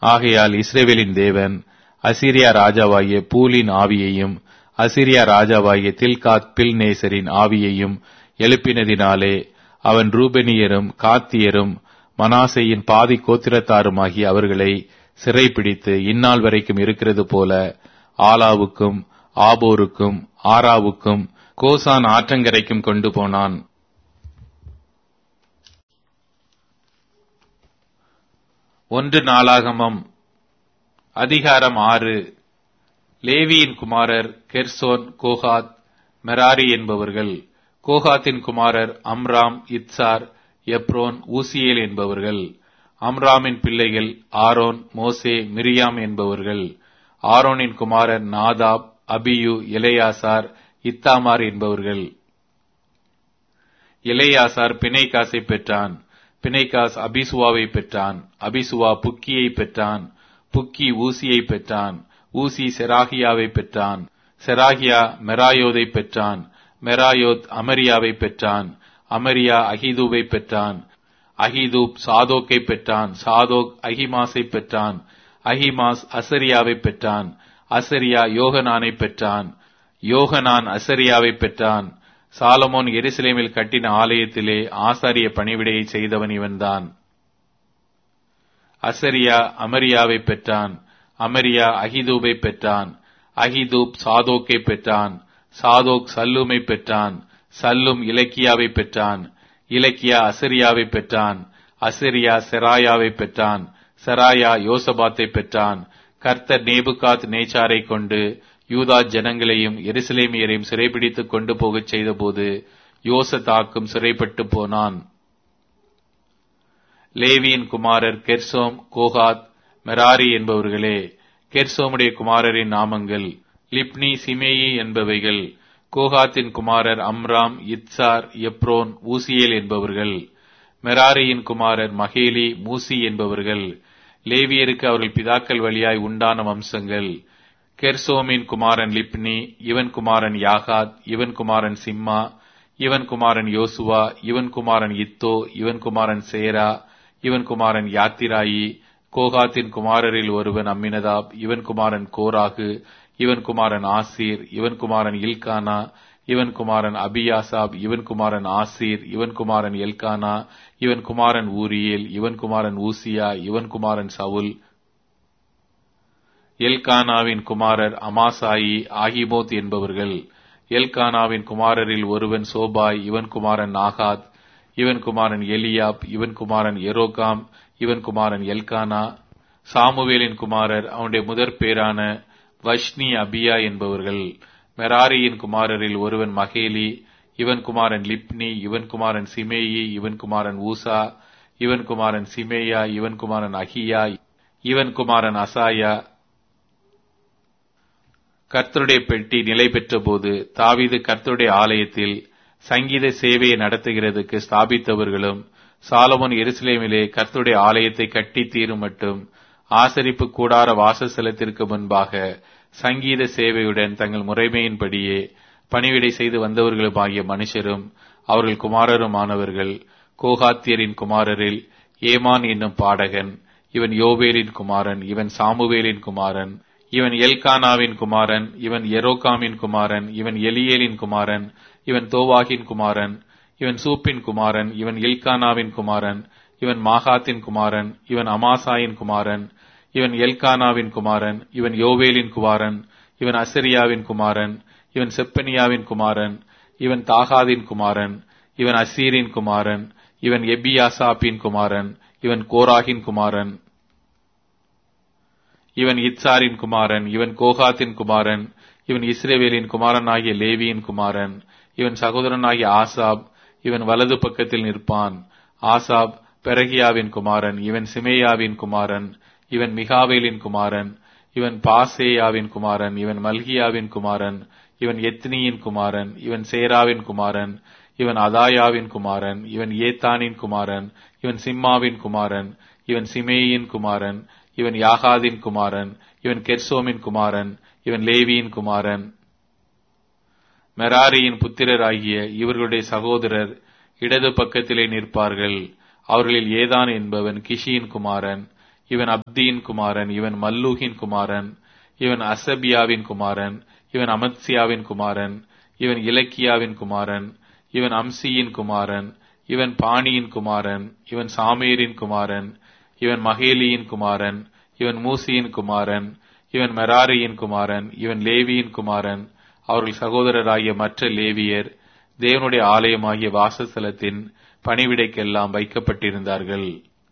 ஆகையால் இஸ்ரேவேலின் தேவன் அசிரியா ராஜாவாகிய பூலின் ஆவியையும் அசிரியா ராஜாவாகிய தில்காத் பில்நேசரின் ஆவியையும் எழுப்பினதினாலே அவன் ரூபெனியரும் காத்தியரும் மனாசையின் பாதி கோத்திரத்தாருமாகிய அவர்களை சிறைப்பிடித்து இந்நாள் வரைக்கும் இருக்கிறது போல ஆலாவுக்கும் ஆபோருக்கும் ஆராவுக்கும் கோசான் ஆற்றங்கரைக்கும் கொண்டு போனான் ஒன்று நாளாகமம் அதிகாரம் ஆறு லேவியின் குமாரர் கெர்சோன் கோகாத் மெராரி என்பவர்கள் கோகாத்தின் குமாரர் அம்ராம் இத்சார் எப்ரோன் ஊசியேல் என்பவர்கள் அம்ராமின் பிள்ளைகள் ஆரோன் மோசே மிரியாம் என்பவர்கள் ஆரோனின் குமாரர் நாதாப் அபியு இளையாசார் இத்தாமார் என்பவர்கள் இளையாசார் பிணைக்காசை பெற்றான் பிணைக்காஸ் அபிசுவாவை பெற்றான் அபிசுவா புக்கியை பெற்றான் புக்கி ஊசியை பெற்றான் ஊசி செராகியாவை பெற்றான் செராகியா மெராயோதை பெற்றான் மெராயோத் அமரியாவை பெற்றான் அமரியா அகிதூவை பெற்றான் அகிதூப் சாதோக்கை பெற்றான் சாதோக் அகிமாஸை பெற்றான் அகிமாஸ் அசரியாவை பெற்றான் அசரியா யோகனானை பெற்றான் யோகனான் அசரியாவை பெற்றான் சாலமோன் எருசலேமில் கட்டின ஆலயத்திலே ஆசாரிய பணிவிடையை செய்தவன் இவன்தான் அசரியா அமரியாவை பெற்றான் அமரியா அகிதூபை பெற்றான் அகிதூப் சாதோக்கை பெற்றான் சாதோக் சல்லூமை பெற்றான் சல்லும் இலக்கியாவை பெற்றான் இலக்கியா அசரியாவை பெற்றான் அசரியா செராயாவை பெற்றான் செராயா யோசபாத்தை பெற்றான் கர்த்தர் நேபுகாத் நேச்சாரை கொண்டு யூதா ஜனங்களையும் எருசலேமியரையும் சிறைபிடித்துக் கொண்டு போகச் செய்தபோது யோசதாக்கும் சிறைப்பட்டு போனான் லேவியின் குமாரர் கெர்சோம் கோகாத் மெராரி என்பவர்களே கெர்சோமுடைய குமாரரின் நாமங்கள் லிப்னி சிமேயி என்பவைகள் கோகாத்தின் குமாரர் அம்ராம் இத்சார் எப்ரோன் ஊசியேல் என்பவர்கள் மெராரியின் குமாரர் மகேலி மூசி என்பவர்கள் லேவியருக்கு அவர்கள் பிதாக்கள் வழியாய் உண்டான வம்சங்கள் கெர்சோமின் குமாரன் லிப்னி இவன் குமாரன் யாகாத் இவன் குமாரன் சிம்மா இவன் குமாரன் யோசுவா இவன் குமாரன் இத்தோ இவன் குமாரன் சேரா இவன் குமாரன் யாத்திராயி கோகாத்தின் குமாரரில் ஒருவன் அம்மினதாப் இவன் குமாரன் கோராகு இவன் குமாரன் ஆசீர் இவன் குமாரன் இல்கானா இவன் குமாரன் அபியாசாப் இவன் குமாரன் ஆசீர் இவன் குமாரன் எல்கானா இவன் குமாரன் ஊரியேல் இவன் குமாரன் ஊசியா இவன் குமாரன் சவுல் எல்கானாவின் குமாரர் அமாசாயி ஆகிமோத் என்பவர்கள் எல்கானாவின் குமாரரில் ஒருவன் சோபாய் இவன் குமாரன் நாகாத் இவன் குமாரன் எலியாப் இவன் குமாரன் எரோகாம் இவன் குமாரன் எல்கானா சாமுவேலின் குமாரர் அவனுடைய முதற் பேரான வஷ்னி அபியா என்பவர்கள் மெராரியின் குமாரரில் ஒருவன் மகேலி இவன் குமாரன் லிப்னி இவன் குமாரன் சிமேயி இவன் குமாரன் ஊசா இவன் குமாரன் சிமேயா இவன் குமாரன் அகியா இவன் குமாரன் அசாயா கர்த்தருடைய பெட்டி நிலை பெற்றபோது தாவீது கர்த்தருடைய ஆலயத்தில் சங்கீத சேவையை நடத்துகிறதுக்கு ஸ்தாபித்தவர்களும் சாலமோன் எருசலேமிலே கர்த்தருடைய ஆலயத்தை கட்டி தீரும் மட்டும் ஆசரிப்பு கூடார வாசஸ்தலத்திற்கு முன்பாக சங்கீத சேவையுடன் தங்கள் முறைமையின்படியே பணிவிடை செய்து வந்தவர்களுமாகிய மனுஷரும் அவர்கள் குமாரருமானவர்கள் கோகாத்தியரின் குமாரரில் ஏமான் என்னும் பாடகன் இவன் யோவேலின் குமாரன் இவன் சாமுவேலின் குமாரன் இவன் எல்கானாவின் குமாரன் இவன் எரோகாமின் குமாரன் இவன் எலியேலின் குமாரன் இவன் தோவாகின் குமாரன் இவன் சூப்பின் குமாரன் இவன் இல்கானாவின் குமாரன் இவன் மாகாத்தின் குமாரன் இவன் அமாசாயின் குமாரன் இவன் எல்கானாவின் குமாரன் இவன் யோவேலின் குமாரன் இவன் அசரியாவின் குமாரன் இவன் செப்பனியாவின் குமாரன் இவன் தாகாதின் குமாரன் இவன் அசீரின் குமாரன் இவன் எபியாசாப்பின் குமாரன் இவன் கோராகின் குமாரன் இவன் இத்சாரின் குமாரன் இவன் கோகாத்தின் குமாரன் இவன் இஸ்ரேவேலின் குமாரனாகிய லேவியின் குமாரன் இவன் சகோதரனாகிய ஆசாப் இவன் வலது பக்கத்தில் நிற்பான் ஆசாப் பெரகியாவின் குமாரன் இவன் சிமேயாவின் குமாரன் இவன் மிகாவேலின் குமாரன் இவன் பாசேயாவின் குமாரன் இவன் மல்கியாவின் குமாரன் இவன் எத்னியின் குமாரன் இவன் சேராவின் குமாரன் இவன் அதாயாவின் குமாரன் இவன் ஏத்தானின் குமாரன் இவன் சிம்மாவின் குமாரன் இவன் சிமேயின் குமாரன் இவன் யாகாதின் குமாரன் இவன் கெர்சோமின் குமாரன் இவன் லேவியின் குமாரன் மெராரியின் புத்திரராகிய இவர்களுடைய சகோதரர் இடது பக்கத்திலே நிற்பார்கள் அவர்களில் ஏதான் என்பவன் கிஷியின் குமாரன் இவன் அப்தியின் குமாரன் இவன் மல்லூகின் குமாரன் இவன் அசபியாவின் குமாரன் இவன் அமத்சியாவின் குமாரன் இவன் இலக்கியாவின் குமாரன் இவன் அம்சியின் குமாரன் இவன் பாணியின் குமாரன் இவன் சாமேரின் குமாரன் இவன் மகேலியின் குமாரன் இவன் மூசியின் குமாரன் இவன் மெராரியின் குமாரன் இவன் லேவியின் குமாரன் அவர்கள் சகோதரராகிய மற்ற லேவியர் தேவனுடைய ஆலயமாகிய வாசஸ்தலத்தின் பணிவிடைக்கெல்லாம் வைக்கப்பட்டிருந்தார்கள்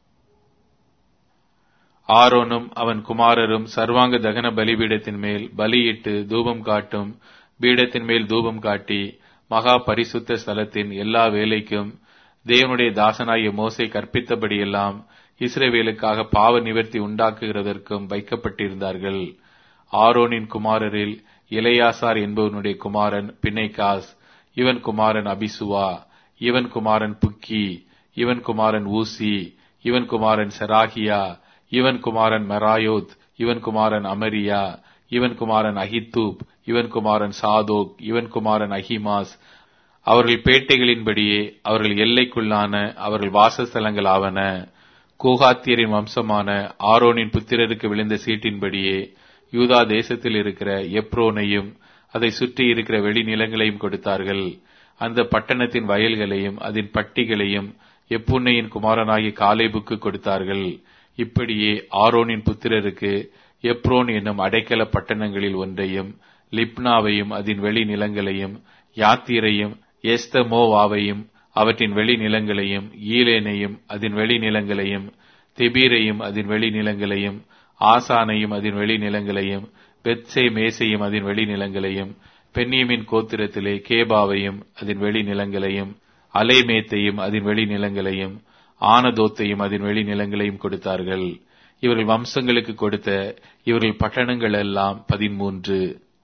ஆரோனும் அவன் குமாரரும் சர்வாங்க தகன பலிபீடத்தின் மேல் பலியிட்டு தூபம் காட்டும் பீடத்தின் மேல் தூபம் காட்டி மகா பரிசுத்த ஸ்தலத்தின் எல்லா வேலைக்கும் தேவனுடைய தாசனாகிய மோசை கற்பித்தபடியெல்லாம் இஸ்ரேவேலுக்காக பாவ நிவர்த்தி உண்டாக்குகிறதற்கும் வைக்கப்பட்டிருந்தார்கள் ஆரோனின் குமாரரில் இளையாசார் என்பவனுடைய குமாரன் பிணைகாஸ் இவன் குமாரன் அபிசுவா இவன் குமாரன் புக்கி இவன் குமாரன் ஊசி இவன் குமாரன் செராகியா இவன் குமாரன் மெராயோத் இவன் குமாரன் அமரியா இவன் குமாரன் அஹித்தூப் இவன் குமாரன் சாதோக் இவன் குமாரன் அஹிமாஸ் அவர்கள் பேட்டைகளின்படியே அவர்கள் எல்லைக்குள்ளான அவர்கள் வாசஸ்தலங்கள் ஆவன கோகாத்தியரின் வம்சமான ஆரோனின் புத்திரருக்கு விழுந்த சீட்டின்படியே யூதா தேசத்தில் இருக்கிற எப்ரோனையும் அதை சுற்றி இருக்கிற வெளிநிலங்களையும் கொடுத்தார்கள் அந்த பட்டணத்தின் வயல்களையும் அதன் பட்டிகளையும் எப்புன்னையின் குமாரனாகிய காலேபுக்கு கொடுத்தார்கள் இப்படியே ஆரோனின் புத்திரருக்கு எப்ரோன் என்னும் அடைக்கல பட்டணங்களில் ஒன்றையும் லிப்னாவையும் அதன் வெளி நிலங்களையும் யாத்திரையும் எஸ்தமோவாவையும் அவற்றின் வெளி நிலங்களையும் ஈலேனையும் அதன் வெளி நிலங்களையும் திபீரையும் அதன் வெளி நிலங்களையும் ஆசானையும் அதன் வெளி நிலங்களையும் பெத்சே மேசையும் அதன் வெளி நிலங்களையும் பென்னியமின் கோத்திரத்திலே கேபாவையும் அதன் வெளி நிலங்களையும் அலைமேத்தையும் அதன் வெளி நிலங்களையும் ஆனதோத்தையும் அதன் வெளி நிலங்களையும் கொடுத்தார்கள் இவர்கள் வம்சங்களுக்கு கொடுத்த இவர்கள் பட்டணங்கள் எல்லாம் பதிமூன்று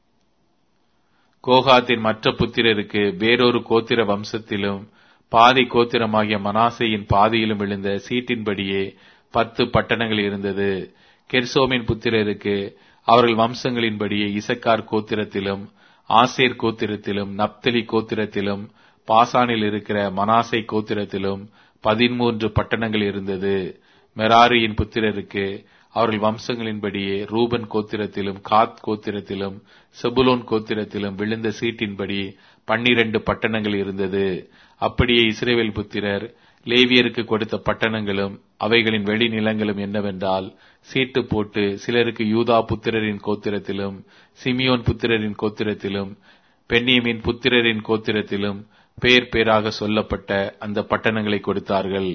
கோகாத்தின் மற்ற புத்திரருக்கு வேறொரு கோத்திர வம்சத்திலும் பாதி கோத்திரமாகிய மனாசையின் பாதியிலும் விழுந்த சீட்டின்படியே பத்து பட்டணங்கள் இருந்தது கெர்சோமின் புத்திரருக்கு அவர்கள் வம்சங்களின்படியே இசக்கார் கோத்திரத்திலும் ஆசேர் கோத்திரத்திலும் நப்தலி கோத்திரத்திலும் பாசானில் இருக்கிற மனாசை கோத்திரத்திலும் பதிமூன்று பட்டணங்கள் இருந்தது மெராரியின் புத்திரருக்கு அவர்கள் வம்சங்களின்படியே ரூபன் கோத்திரத்திலும் காத் கோத்திரத்திலும் செபுலோன் கோத்திரத்திலும் விழுந்த சீட்டின்படி பன்னிரண்டு பட்டணங்கள் இருந்தது அப்படியே இஸ்ரேவேல் புத்திரர் லேவியருக்கு கொடுத்த பட்டணங்களும் அவைகளின் வெளி நிலங்களும் என்னவென்றால் சீட்டு போட்டு சிலருக்கு யூதா புத்திரரின் கோத்திரத்திலும் சிமியோன் புத்திரரின் கோத்திரத்திலும் பென்னியமின் புத்திரரின் கோத்திரத்திலும் பேர் பேராக சொல்லப்பட்ட அந்த பட்டணங்களை கொடுத்தார்கள்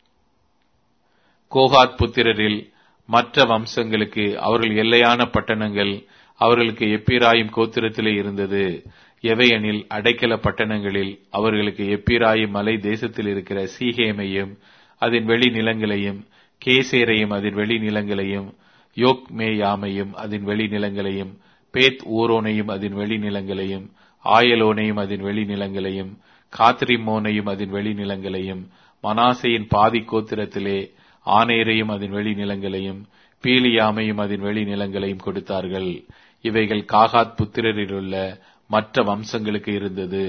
கோகாத் புத்திரரில் மற்ற வம்சங்களுக்கு அவர்கள் எல்லையான பட்டணங்கள் அவர்களுக்கு எப்பிராயும் கோத்திரத்திலே இருந்தது எவையெனில் அடைக்கல பட்டணங்களில் அவர்களுக்கு எப்பிராயும் மலை தேசத்தில் இருக்கிற சீகேமையும் அதன் வெளி நிலங்களையும் கேசேரையும் அதன் வெளி நிலங்களையும் யோக் மேயாமையும் அதன் வெளி நிலங்களையும் பேத் ஊரோனையும் அதன் வெளி நிலங்களையும் ஆயலோனையும் அதன் வெளி நிலங்களையும் காத்ரிமோனையும் அதன் வெளி நிலங்களையும் மனாசையின் பாதி கோத்திரத்திலே ஆனேரையும் அதன் வெளி நிலங்களையும் பீலியாமையும் அதன் வெளி நிலங்களையும் கொடுத்தார்கள் இவைகள் காகாத் புத்திரரிலுள்ள மற்ற வம்சங்களுக்கு இருந்தது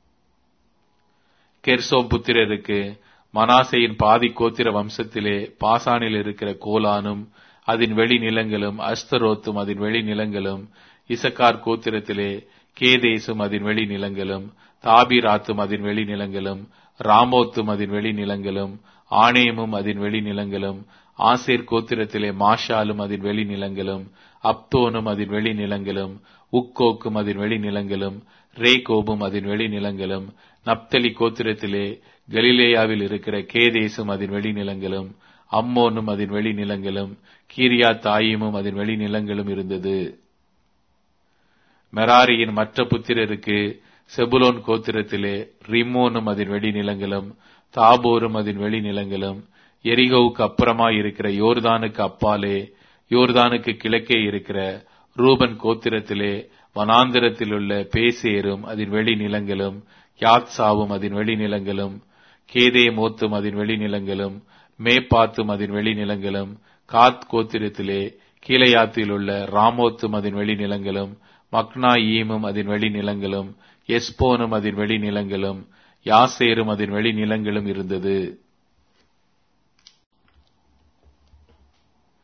கெர்சோம் புத்திரருக்கு மனாசையின் பாதி கோத்திர வம்சத்திலே பாசானில் இருக்கிற கோலானும் அதன் வெளி நிலங்களும் அஸ்தரோத்தும் அதன் வெளி நிலங்களும் இசக்கார் கோத்திரத்திலே கேதேசும் அதன் வெளி நிலங்களும் தாபிராத்தும் அதன் வெளி நிலங்களும் ராமோத்தும் அதன் வெளி நிலங்களும் ஆணேமும் அதன் வெளி நிலங்களும் ஆசேர் கோத்திரத்திலே மாஷாலும் அதன் வெளி நிலங்களும் அப்தோனும் அதன் வெளி நிலங்களும் உக்கோக்கும் அதன் வெளி நிலங்களும் ரேகோபும் அதன் வெளி நிலங்களும் நப்தலி கோத்திரத்திலே கலிலேயாவில் இருக்கிற கேதேசும் அதன் வெளி நிலங்களும் அம்மோனும் அதன் வெளி நிலங்களும் கீரியா தாயிமும் அதன் வெளி நிலங்களும் இருந்தது மெராரியின் மற்ற புத்திரருக்கு செபுலோன் கோத்திரத்திலே ரிம்மோனும் அதன் வெளி நிலங்களும் தாபோரும் அதன் வெளி நிலங்களும் எரிகோவுக்கு அப்புறமா இருக்கிற யோர்தானுக்கு அப்பாலே யோர்தானுக்கு கிழக்கே இருக்கிற ரூபன் கோத்திரத்திலே வனாந்திரத்தில் உள்ள பேசேரும் அதன் வெளி நிலங்களும் யாத்சாவும் அதன் வெளி நிலங்களும் கேதே மோத்தும் அதன் வெளி நிலங்களும் மேப்பாத்தும் அதன் வெளி நிலங்களும் காத் கோத்திரத்திலே கீழையாத்தில் உள்ள ராமோத்தும் அதன் வெளி நிலங்களும் மக்னா ஈமும் அதன் வெளி நிலங்களும் எஸ்போனும் அதன் வெளி நிலங்களும் யாசேரும் அதன் வெளி நிலங்களும் இருந்தது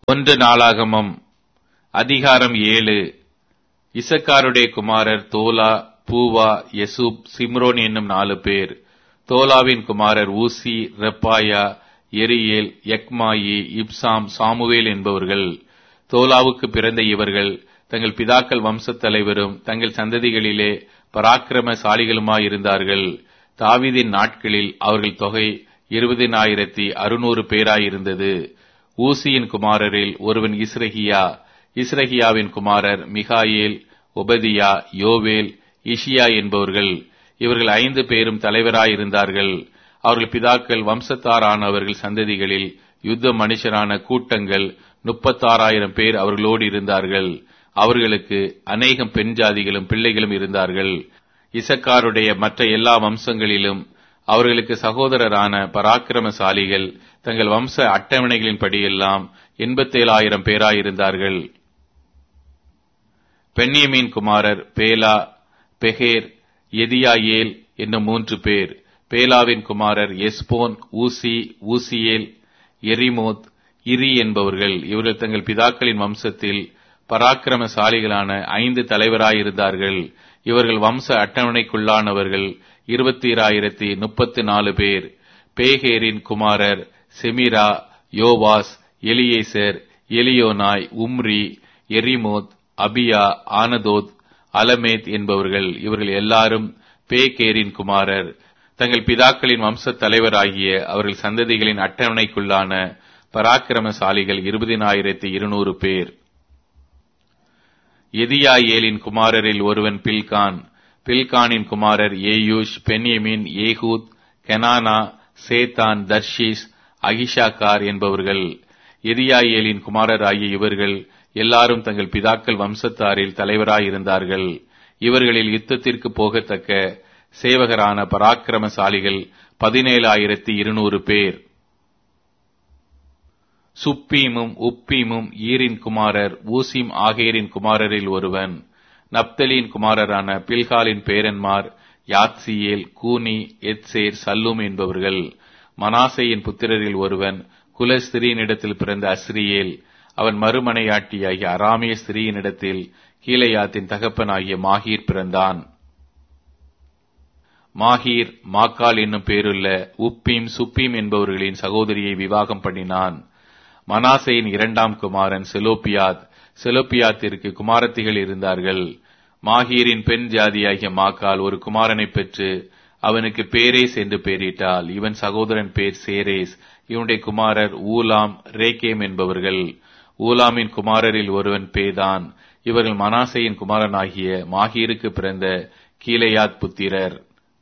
ஒன்று நாளாகமம் அதிகாரம் ஏழு இசக்காருடைய குமாரர் தோலா பூவா யசூப் சிம்ரோன் என்னும் நாலு பேர் தோலாவின் குமாரர் ஊசி ரெப்பாயா எரியேல் யக்மாயி இப்சாம் சாமுவேல் என்பவர்கள் தோலாவுக்கு பிறந்த இவர்கள் தங்கள் பிதாக்கள் வம்சத் தலைவரும் தங்கள் சந்ததிகளிலே பராக்கிரமசாலிகளுமாயிருந்தார்கள் தாவீதின் நாட்களில் அவர்கள் தொகை இருபதினாயிரத்தி அறுநூறு பேராயிருந்தது ஊசியின் குமாரரில் ஒருவன் இஸ்ரகியா இஸ்ரகியாவின் குமாரர் மிகாயேல் ஒபதியா யோவேல் இஷியா என்பவர்கள் இவர்கள் ஐந்து பேரும் தலைவராயிருந்தார்கள் அவர்கள் பிதாக்கள் வம்சத்தாரானவர்கள் சந்ததிகளில் யுத்த மனுஷரான கூட்டங்கள் முப்பத்தாறாயிரம் பேர் அவர்களோடு இருந்தார்கள் அவர்களுக்கு அநேகம் பெண் ஜாதிகளும் பிள்ளைகளும் இருந்தார்கள் இசக்காருடைய மற்ற எல்லா வம்சங்களிலும் அவர்களுக்கு சகோதரரான பராக்கிரமசாலிகள் தங்கள் வம்ச அட்டவணைகளின் படியெல்லாம் எண்பத்தேழாயிரம் பேராயிருந்தார்கள் பென்னியமின் குமாரர் பேலா பெஹேர் எதியாயேல் என்னும் மூன்று பேர் பேலாவின் குமாரர் எஸ்போன் ஊசி ஊசியேல் எரிமோத் இரி என்பவர்கள் இவர்கள் தங்கள் பிதாக்களின் வம்சத்தில் பராக்கிரமசாலிகளான ஐந்து தலைவராயிருந்தார்கள் இவர்கள் வம்ச அட்டவணைக்குள்ளானவர்கள் இருபத்தி ஆயிரத்தி முப்பத்தி நாலு பேர் பேகேரின் குமாரர் செமிரா யோவாஸ் எலியேசர் எலியோனாய் உம்ரி எரிமோத் அபியா ஆனதோத் அலமேத் என்பவர்கள் இவர்கள் எல்லாரும் பேகேரின் குமாரர் தங்கள் பிதாக்களின் வம்சத் தலைவராகிய அவர்கள் சந்ததிகளின் அட்டவணைக்குள்ளான பராக்கிரமசாலிகள் இருபதினாயிரத்தி இருநூறு பேர் எதியாயேலின் குமாரரில் ஒருவன் பில்கான் பில்கானின் குமாரர் ஏயூஷ் பென்யமின் ஏகூத் கெனானா சேத்தான் தர்ஷீஸ் அகிஷாக்கார் என்பவர்கள் எதியாயேலின் குமாரராகிய இவர்கள் எல்லாரும் தங்கள் பிதாக்கள் வம்சத்தாரில் தலைவராயிருந்தார்கள் இவர்களில் யுத்தத்திற்கு போகத்தக்க சேவகரான பராக்கிரமசாலிகள் பதினேழாயிரத்தி இருநூறு பேர் சுப்பீமும் உப்பீமும் ஈரின் குமாரர் ஊசிம் ஆகேரின் குமாரரில் ஒருவன் நப்தலின் குமாரரான பில்காலின் பேரன்மார் யாத்சியேல் கூனி எத்சேர் சல்லூம் என்பவர்கள் மனாசையின் புத்திரரில் ஒருவன் குலஸ்திரீனிடத்தில் பிறந்த அஸ்ரியேல் அவன் மறுமனையாட்டியாகிய அராமிய ஸ்திரீயினிடத்தில் கீழையாத்தின் தகப்பனாகிய மாகீர் பிறந்தான் மாகீர் மாக்கால் என்னும் பேருள்ள உப்பீம் சுப்பீம் என்பவர்களின் சகோதரியை விவாகம் பண்ணினான் மனாசையின் இரண்டாம் குமாரன் செலோப்பியாத் செலோப்பியாத்திற்கு குமாரத்திகள் இருந்தார்கள் மாகீரின் பெண் ஜாதியாகிய மாக்கால் ஒரு குமாரனை பெற்று அவனுக்கு பேரேஸ் என்று பெயரிட்டால் இவன் சகோதரன் பேர் சேரேஸ் இவனுடைய குமாரர் ஊலாம் ரேகேம் என்பவர்கள் ஊலாமின் குமாரரில் ஒருவன் பேதான் இவர்கள் மனாசையின் குமாரனாகிய மாகீருக்கு பிறந்த கீழையாத் புத்திரர்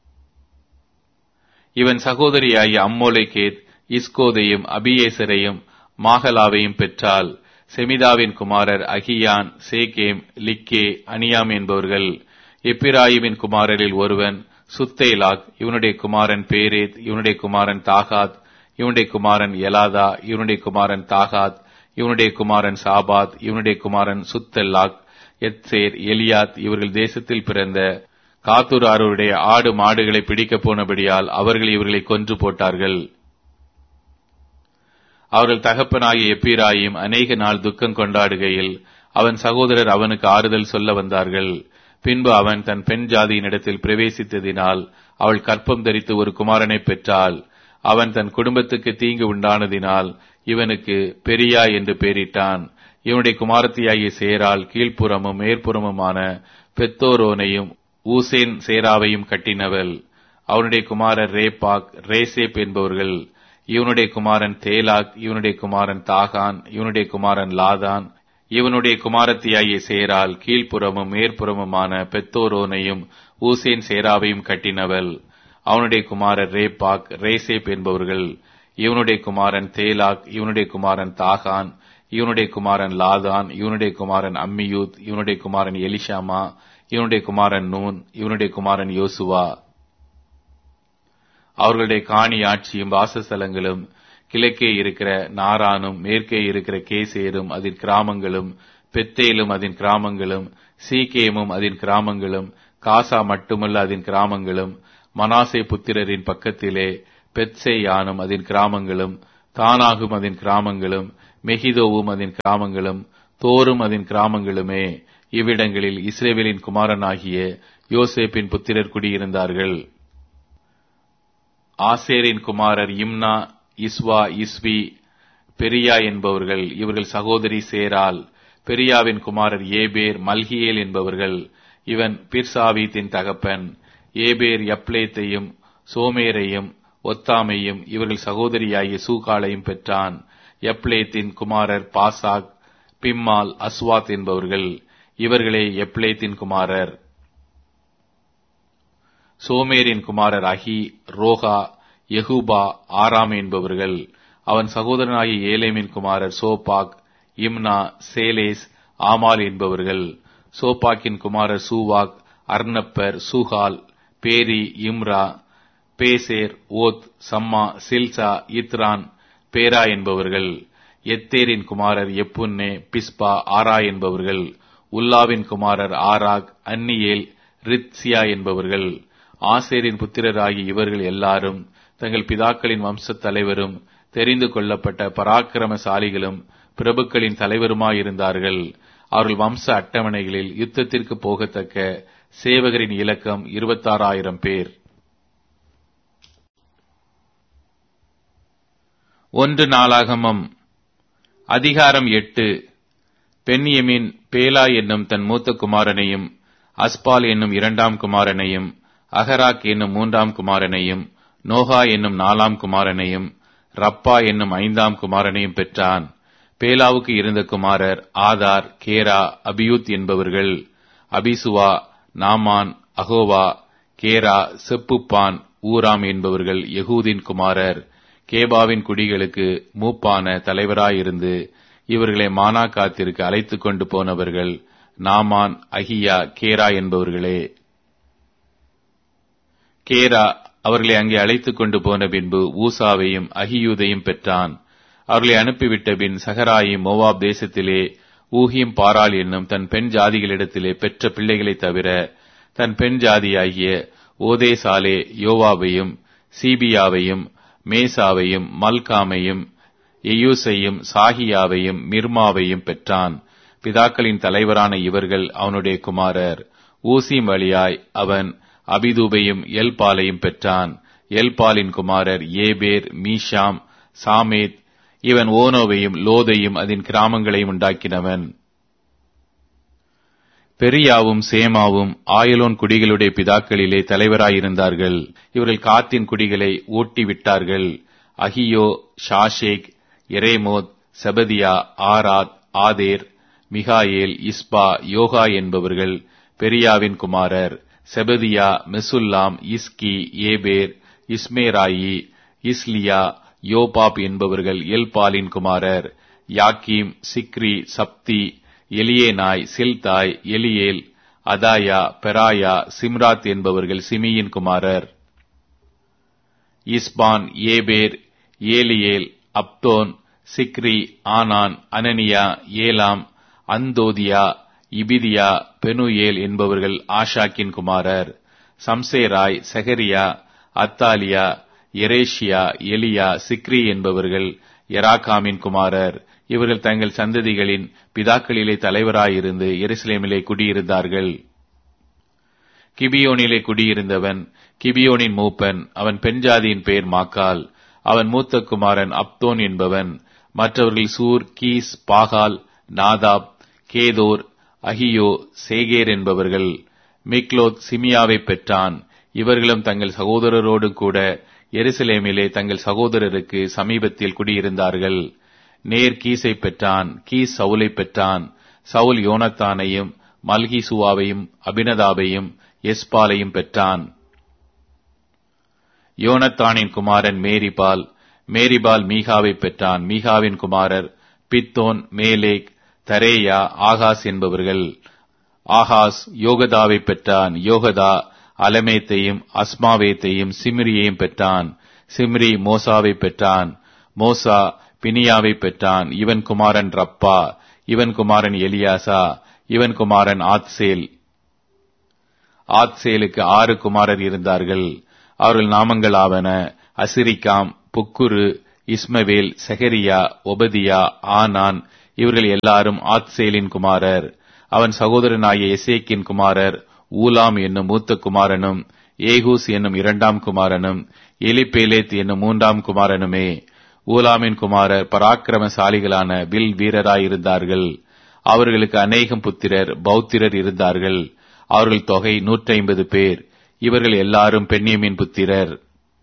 இவன் சகோதரியாகிய அம்மோலைகேத் இஸ்கோதையும் அபியேசரையும் மாகலாவையும் பெற்றால் செமிதாவின் குமாரர் அகியான் சேகேம் லிக்கே அனியாம் என்பவர்கள் எப்பிராயிமின் குமாரரில் ஒருவன் சுத்தேலாக் இவனுடைய குமாரன் பேரேத் இவனுடைய குமாரன் தாகாத் இவனுடைய குமாரன் எலாதா இவனுடைய குமாரன் தாகாத் இவனுடைய குமாரன் சாபாத் இவனுடைய குமாரன் சுத்தல்லாக் எத்சேர் எலியாத் இவர்கள் தேசத்தில் பிறந்த காத்தூராருடைய ஆடு மாடுகளை பிடிக்கப் போனபடியால் அவர்கள் இவர்களை கொன்று போட்டார்கள் அவர்கள் தகப்பனாகிய எப்பிராயும் அநேக நாள் துக்கம் கொண்டாடுகையில் அவன் சகோதரர் அவனுக்கு ஆறுதல் சொல்ல வந்தார்கள் பின்பு அவன் தன் பெண் ஜாதியினிடத்தில் பிரவேசித்ததினால் அவள் கற்பம் தரித்து ஒரு குமாரனை பெற்றாள் அவன் தன் குடும்பத்துக்கு தீங்கு உண்டானதினால் இவனுக்கு பெரியா என்று பெயரிட்டான் இவனுடைய குமாரத்தியாகிய சேரால் கீழ்ப்புறமும் மேற்புறமுமான பெத்தோரோனையும் ஊசேன் சேராவையும் கட்டினவள் அவனுடைய குமாரர் ரேபாக் ரேசேப் என்பவர்கள் இவனுடைய குமாரன் தேலாக் இவனுடைய குமாரன் தாகான் இவனுடைய குமாரன் லாதான் இவனுடைய குமாரத்தியாகிய சேரால் கீழ்ப்புறமும் மேற்புறமுமான பெத்தோரோனையும் ஊசேன் சேராவையும் கட்டினவள் அவனுடைய குமாரர் ரேபாக் ரேசேப் என்பவர்கள் இவனுடைய குமாரன் தேலாக் இவனுடைய குமாரன் தாகான் இவனுடைய குமாரன் லாதான் இவனுடைய குமாரன் அம்மியூத் இவனுடைய குமாரன் எலிஷாமா இவனுடைய குமாரன் நூன் இவனுடைய குமாரன் யோசுவா அவர்களுடைய காணி ஆட்சியும் வாசஸ்தலங்களும் கிழக்கே இருக்கிற நாரானும் மேற்கே இருக்கிற கேசேரும் அதன் கிராமங்களும் பெத்தேலும் அதன் கிராமங்களும் சீகேமும் அதன் கிராமங்களும் காசா மட்டுமல்ல அதன் கிராமங்களும் மனாசே புத்திரரின் பக்கத்திலே பெத்சேயானும் அதன் கிராமங்களும் தானாகும் அதன் கிராமங்களும் மெகிதோவும் அதன் கிராமங்களும் தோரும் அதன் கிராமங்களுமே இவ்விடங்களில் இஸ்ரேவேலின் குமாரனாகிய யோசேப்பின் புத்திரர் குடியிருந்தார்கள் ஆசேரின் குமாரர் இம்னா இஸ்வா இஸ்வி பெரியா என்பவர்கள் இவர்கள் சகோதரி சேரால் பெரியாவின் குமாரர் ஏபேர் மல்கியேல் என்பவர்கள் இவன் பிர்சாவீத்தின் தகப்பன் ஏபேர் யப்லேத்தையும் சோமேரையும் ஒத்தாமையும் இவர்கள் சகோதரியாகிய சூகாலையும் பெற்றான் எப்லேத்தின் குமாரர் பாசாக் பிம்மால் அஸ்வாத் என்பவர்கள் இவர்களே எப்லேத்தின் குமாரர் சோமேரின் குமாரர் அகி ரோகா யெகூபா ஆராம் என்பவர்கள் அவன் சகோதரனாகிய ஏலேமின் குமாரர் சோபாக் இம்னா சேலேஸ் ஆமால் என்பவர்கள் சோபாக்கின் குமாரர் சூவாக் அர்னப்பர் சூஹால் பேரி இம்ரா பேசேர் ஓத் சம்மா சில்சா இத்ரான் பேரா என்பவர்கள் எத்தேரின் குமாரர் எப்புன்னே பிஸ்பா ஆரா என்பவர்கள் உல்லாவின் குமாரர் ஆராக் அன்னியேல் ரித்சியா என்பவர்கள் ஆசேரின் புத்திரராகி இவர்கள் எல்லாரும் தங்கள் பிதாக்களின் வம்சத் தலைவரும் தெரிந்து கொள்ளப்பட்ட பராக்கிரமசாலிகளும் பிரபுக்களின் தலைவருமாயிருந்தார்கள் அவர்கள் வம்ச அட்டவணைகளில் யுத்தத்திற்கு போகத்தக்க சேவகரின் இலக்கம் இருபத்தாறாயிரம் பேர் ஒன்று நாளாகமம் அதிகாரம் எட்டு பெண்யமின் பேலா என்னும் தன் மூத்த குமாரனையும் அஸ்பால் என்னும் இரண்டாம் குமாரனையும் அகராக் என்னும் மூன்றாம் குமாரனையும் நோகா என்னும் நாலாம் குமாரனையும் ரப்பா என்னும் ஐந்தாம் குமாரனையும் பெற்றான் பேலாவுக்கு இருந்த குமாரர் ஆதார் கேரா அபியூத் என்பவர்கள் அபிசுவா நாமான் அகோவா கேரா செப்புப்பான் ஊராம் என்பவர்கள் யகூதின் குமாரர் கேபாவின் குடிகளுக்கு மூப்பான தலைவராயிருந்து இவர்களை மானாக்காத்திற்கு அழைத்துக் கொண்டு போனவர்கள் நாமான் அகியா கேரா என்பவர்களே கேரா அவர்களை அங்கே அழைத்துக் கொண்டு போன பின்பு ஊசாவையும் அகியூதையும் பெற்றான் அவர்களை அனுப்பிவிட்ட பின் சகராயும் மோவாப் தேசத்திலே ஊகியும் பாராள் என்னும் தன் பெண் ஜாதிகளிடத்திலே பெற்ற பிள்ளைகளைத் தவிர தன் பெண் ஜாதியாகிய ஓதேசாலே யோவாவையும் சீபியாவையும் மேசாவையும் மல்காமையும் எயூசையும் சாகியாவையும் மிர்மாவையும் பெற்றான் பிதாக்களின் தலைவரான இவர்கள் அவனுடைய குமாரர் ஊசிம் வழியாய் அவன் அபிதூபையும் எல்பாலையும் பெற்றான் எல்பாலின் குமாரர் ஏபேர் மீஷாம் சாமேத் இவன் ஓனோவையும் லோதையும் அதன் கிராமங்களையும் உண்டாக்கினவன் பெரியாவும் சேமாவும் ஆயலோன் குடிகளுடைய பிதாக்களிலே தலைவராயிருந்தார்கள் இவர்கள் காத்தின் குடிகளை ஓட்டி விட்டார்கள் அகியோ ஷாஷேக் எரேமோத் செபதியா ஆராத் ஆதேர் மிகாயேல் இஸ்பா யோகா என்பவர்கள் பெரியாவின் குமாரர் செபதியா மெசுல்லாம் இஸ்கி ஏபேர் இஸ்மேராயி இஸ்லியா யோபாப் என்பவர்கள் எல்பாலின் குமாரர் யாக்கீம் சிக்ரி சப்தி எலியேனாய் சில்தாய் எலியேல் அதாயா பெராயா சிம்ராத் என்பவர்கள் சிமியின் குமாரர் இஸ்பான் ஏபேர் ஏலியேல் அப்தோன் சிக்ரி ஆனான் அனனியா ஏலாம் அந்தோதியா இபிதியா பெனுயேல் என்பவர்கள் ஆஷாக்கின் குமாரர் சம்சேராய் செகரியா அத்தாலியா எரேஷியா எலியா சிக்ரி என்பவர்கள் எராகாமின் குமாரர் இவர்கள் தங்கள் சந்ததிகளின் பிதாக்களிலே தலைவராயிருந்து எருசலேமிலே குடியிருந்தார்கள் கிபியோனிலே குடியிருந்தவன் கிபியோனின் மூப்பன் அவன் பெண்ஜாதியின் பெயர் மாக்கால் அவன் மூத்த குமாரன் அப்தோன் என்பவன் மற்றவர்கள் சூர் கீஸ் பாகால் நாதாப் கேதோர் அகியோ சேகேர் என்பவர்கள் மிக்லோத் சிமியாவை பெற்றான் இவர்களும் தங்கள் சகோதரரோடு கூட எருசலேமிலே தங்கள் சகோதரருக்கு சமீபத்தில் குடியிருந்தார்கள் நேர் கீசை பெற்றான் கீஸ் சவுலை பெற்றான் சவுல் யோனத்தானையும் மல்கிசுவாவையும் அபினதாவையும் எஸ்பாலையும் பெற்றான் யோனத்தானின் குமாரன் மேரிபால் மேரிபால் மீகாவை பெற்றான் மீகாவின் குமாரர் பித்தோன் மேலேக் தரேயா ஆகாஸ் என்பவர்கள் ஆகாஸ் யோகதாவை பெற்றான் யோகதா அலமேத்தையும் அஸ்மாவேத்தையும் சிம்ரியையும் பெற்றான் சிம்ரி மோசாவை பெற்றான் மோசா பினியாவை பெற்றான் இவன் குமாரன் ரப்பா இவன் குமாரன் எலியாசா இவன் குமாரன் ஆத்சேல் ஆத்சேலுக்கு ஆறு குமாரர் இருந்தார்கள் அவர்கள் நாமங்கள் ஆவன அசிரிக்காம் புக்குரு இஸ்மவேல் செகரியா ஒபதியா ஆனான் இவர்கள் எல்லாரும் ஆத்சேலின் குமாரர் அவன் சகோதரனாகிய எசேக்கின் குமாரர் ஊலாம் என்னும் மூத்த குமாரனும் ஏகூஸ் என்னும் இரண்டாம் குமாரனும் எலிபேலேத் என்னும் மூன்றாம் குமாரனுமே ஊலாமின் குமாரர் பராக்கிரமசாலிகளான வில் வீரராயிருந்தார்கள் அவர்களுக்கு அநேகம் புத்திரர் பௌத்திரர் இருந்தார்கள் அவர்கள் தொகை நூற்றி ஐம்பது பேர் இவர்கள் எல்லாரும் பெண்ணியமின் புத்திரர்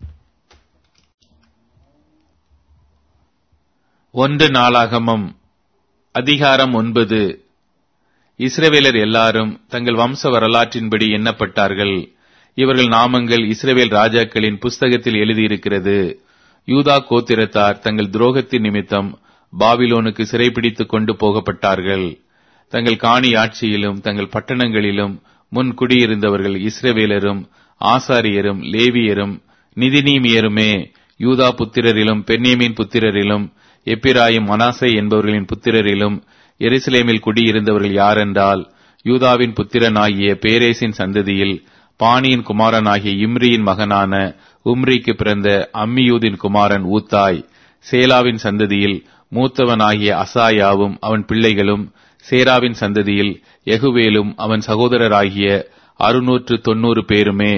ஒன்று நாளாகமம் அதிகாரம் ஒன்பது இஸ்ரவேலர் எல்லாரும் தங்கள் வம்ச வரலாற்றின்படி எண்ணப்பட்டார்கள் இவர்கள் நாமங்கள் இஸ்ரவேல் ராஜாக்களின் புஸ்தகத்தில் எழுதியிருக்கிறது யூதா கோத்திரத்தார் தங்கள் துரோகத்தின் நிமித்தம் பாபிலோனுக்கு சிறைபிடித்துக் கொண்டு போகப்பட்டார்கள் தங்கள் காணி ஆட்சியிலும் தங்கள் பட்டணங்களிலும் முன் குடியிருந்தவர்கள் இஸ்ரவேலரும் ஆசாரியரும் லேவியரும் நிதிநீமியருமே யூதா புத்திரரிலும் பென்னியமின் புத்திரரிலும் எப்பிராயும் மனாசை என்பவர்களின் புத்திரரிலும் எருசலேமில் குடியிருந்தவர்கள் யாரென்றால் யூதாவின் புத்திரனாகிய பேரேசின் சந்ததியில் பாணியின் குமாரனாகிய இம்ரியின் மகனான உம்ரிக்கு பிறந்த அம்மியூதின் குமாரன் ஊத்தாய் சேலாவின் சந்ததியில் மூத்தவனாகிய அசாயாவும் அவன் பிள்ளைகளும் சேராவின் சந்ததியில் எகுவேலும் அவன் சகோதரராகிய அறுநூற்று தொன்னூறு பேருமே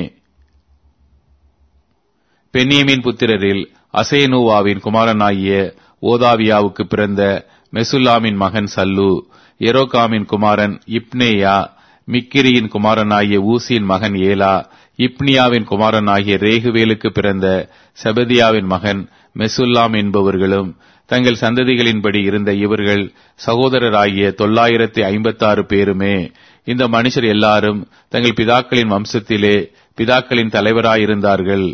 பென்னியமின் புத்திரரில் அசேனூவாவின் குமாரனாகிய ஓதாவியாவுக்கு பிறந்த மெசுல்லாமின் மகன் சல்லு எரோகாமின் குமாரன் இப்னேயா மிக்கிரியின் குமாரனாகிய ஊசியின் மகன் ஏலா இப்னியாவின் குமாரனாகிய ரேகுவேலுக்கு பிறந்த செபதியாவின் மகன் மெசுல்லாம் என்பவர்களும் தங்கள் சந்ததிகளின்படி இருந்த இவர்கள் சகோதரராகிய தொள்ளாயிரத்தி ஐம்பத்தாறு பேருமே இந்த மனுஷர் எல்லாரும் தங்கள் பிதாக்களின் வம்சத்திலே பிதாக்களின் தலைவராயிருந்தார்கள்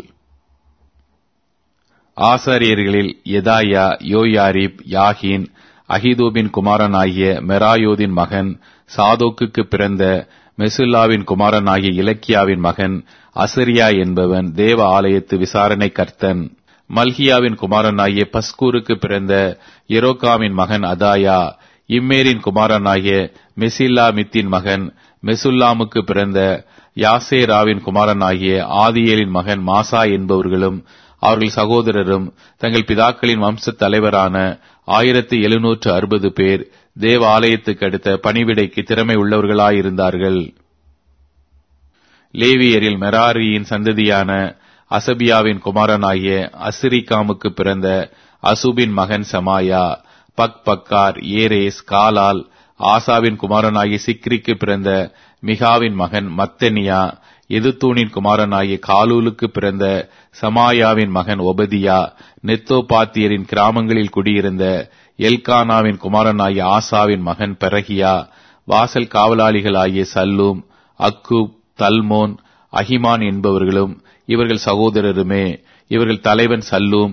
ஆசாரியர்களில் எதாயா யோயாரிப் யாகின் அகிதூபின் குமாரனாகிய மெராயோதின் மகன் சாதோக்குக்கு பிறந்த மெசுல்லாவின் குமாரனாகிய இலக்கியாவின் மகன் அசரியா என்பவன் தேவ ஆலயத்து விசாரணை கர்த்தன் மல்கியாவின் குமாரனாகிய பஸ்கூருக்கு பிறந்த எரோகாமின் மகன் அதாயா இம்மேரின் குமாரனாகிய மெசில்லா மித்தின் மகன் மெசுல்லாமுக்கு பிறந்த யாசேராவின் குமாரனாகிய ஆதியேலின் மகன் மாசா என்பவர்களும் அவர்கள் சகோதரரும் தங்கள் பிதாக்களின் வம்ச தலைவரான ஆயிரத்தி எழுநூற்று அறுபது பேர் தேவ ஆலயத்துக்கு அடுத்த பணிவிடைக்கு திறமை உள்ளவர்களாயிருந்தார்கள் லேவியரில் மெராரியின் சந்ததியான அசபியாவின் குமாரனாகிய அசிரிகாமுக்கு பிறந்த அசுபின் மகன் சமாயா பக் பக்கார் ஏரேஸ் காலால் ஆசாவின் குமாரனாகிய சிக்ரிக்கு பிறந்த மிகாவின் மகன் மத்தனியா எதுத்தூனின் குமாரனாகிய காலூலுக்கு பிறந்த சமாயாவின் மகன் ஒபதியா நெத்தோபாத்தியரின் கிராமங்களில் குடியிருந்த எல்கானாவின் குமாரனாகிய ஆசாவின் மகன் பெரகியா வாசல் காவலாளிகளாகிய சல்லூம் அக்கூப் தல்மோன் அஹிமான் என்பவர்களும் இவர்கள் சகோதரருமே இவர்கள் தலைவன் சல்லூம்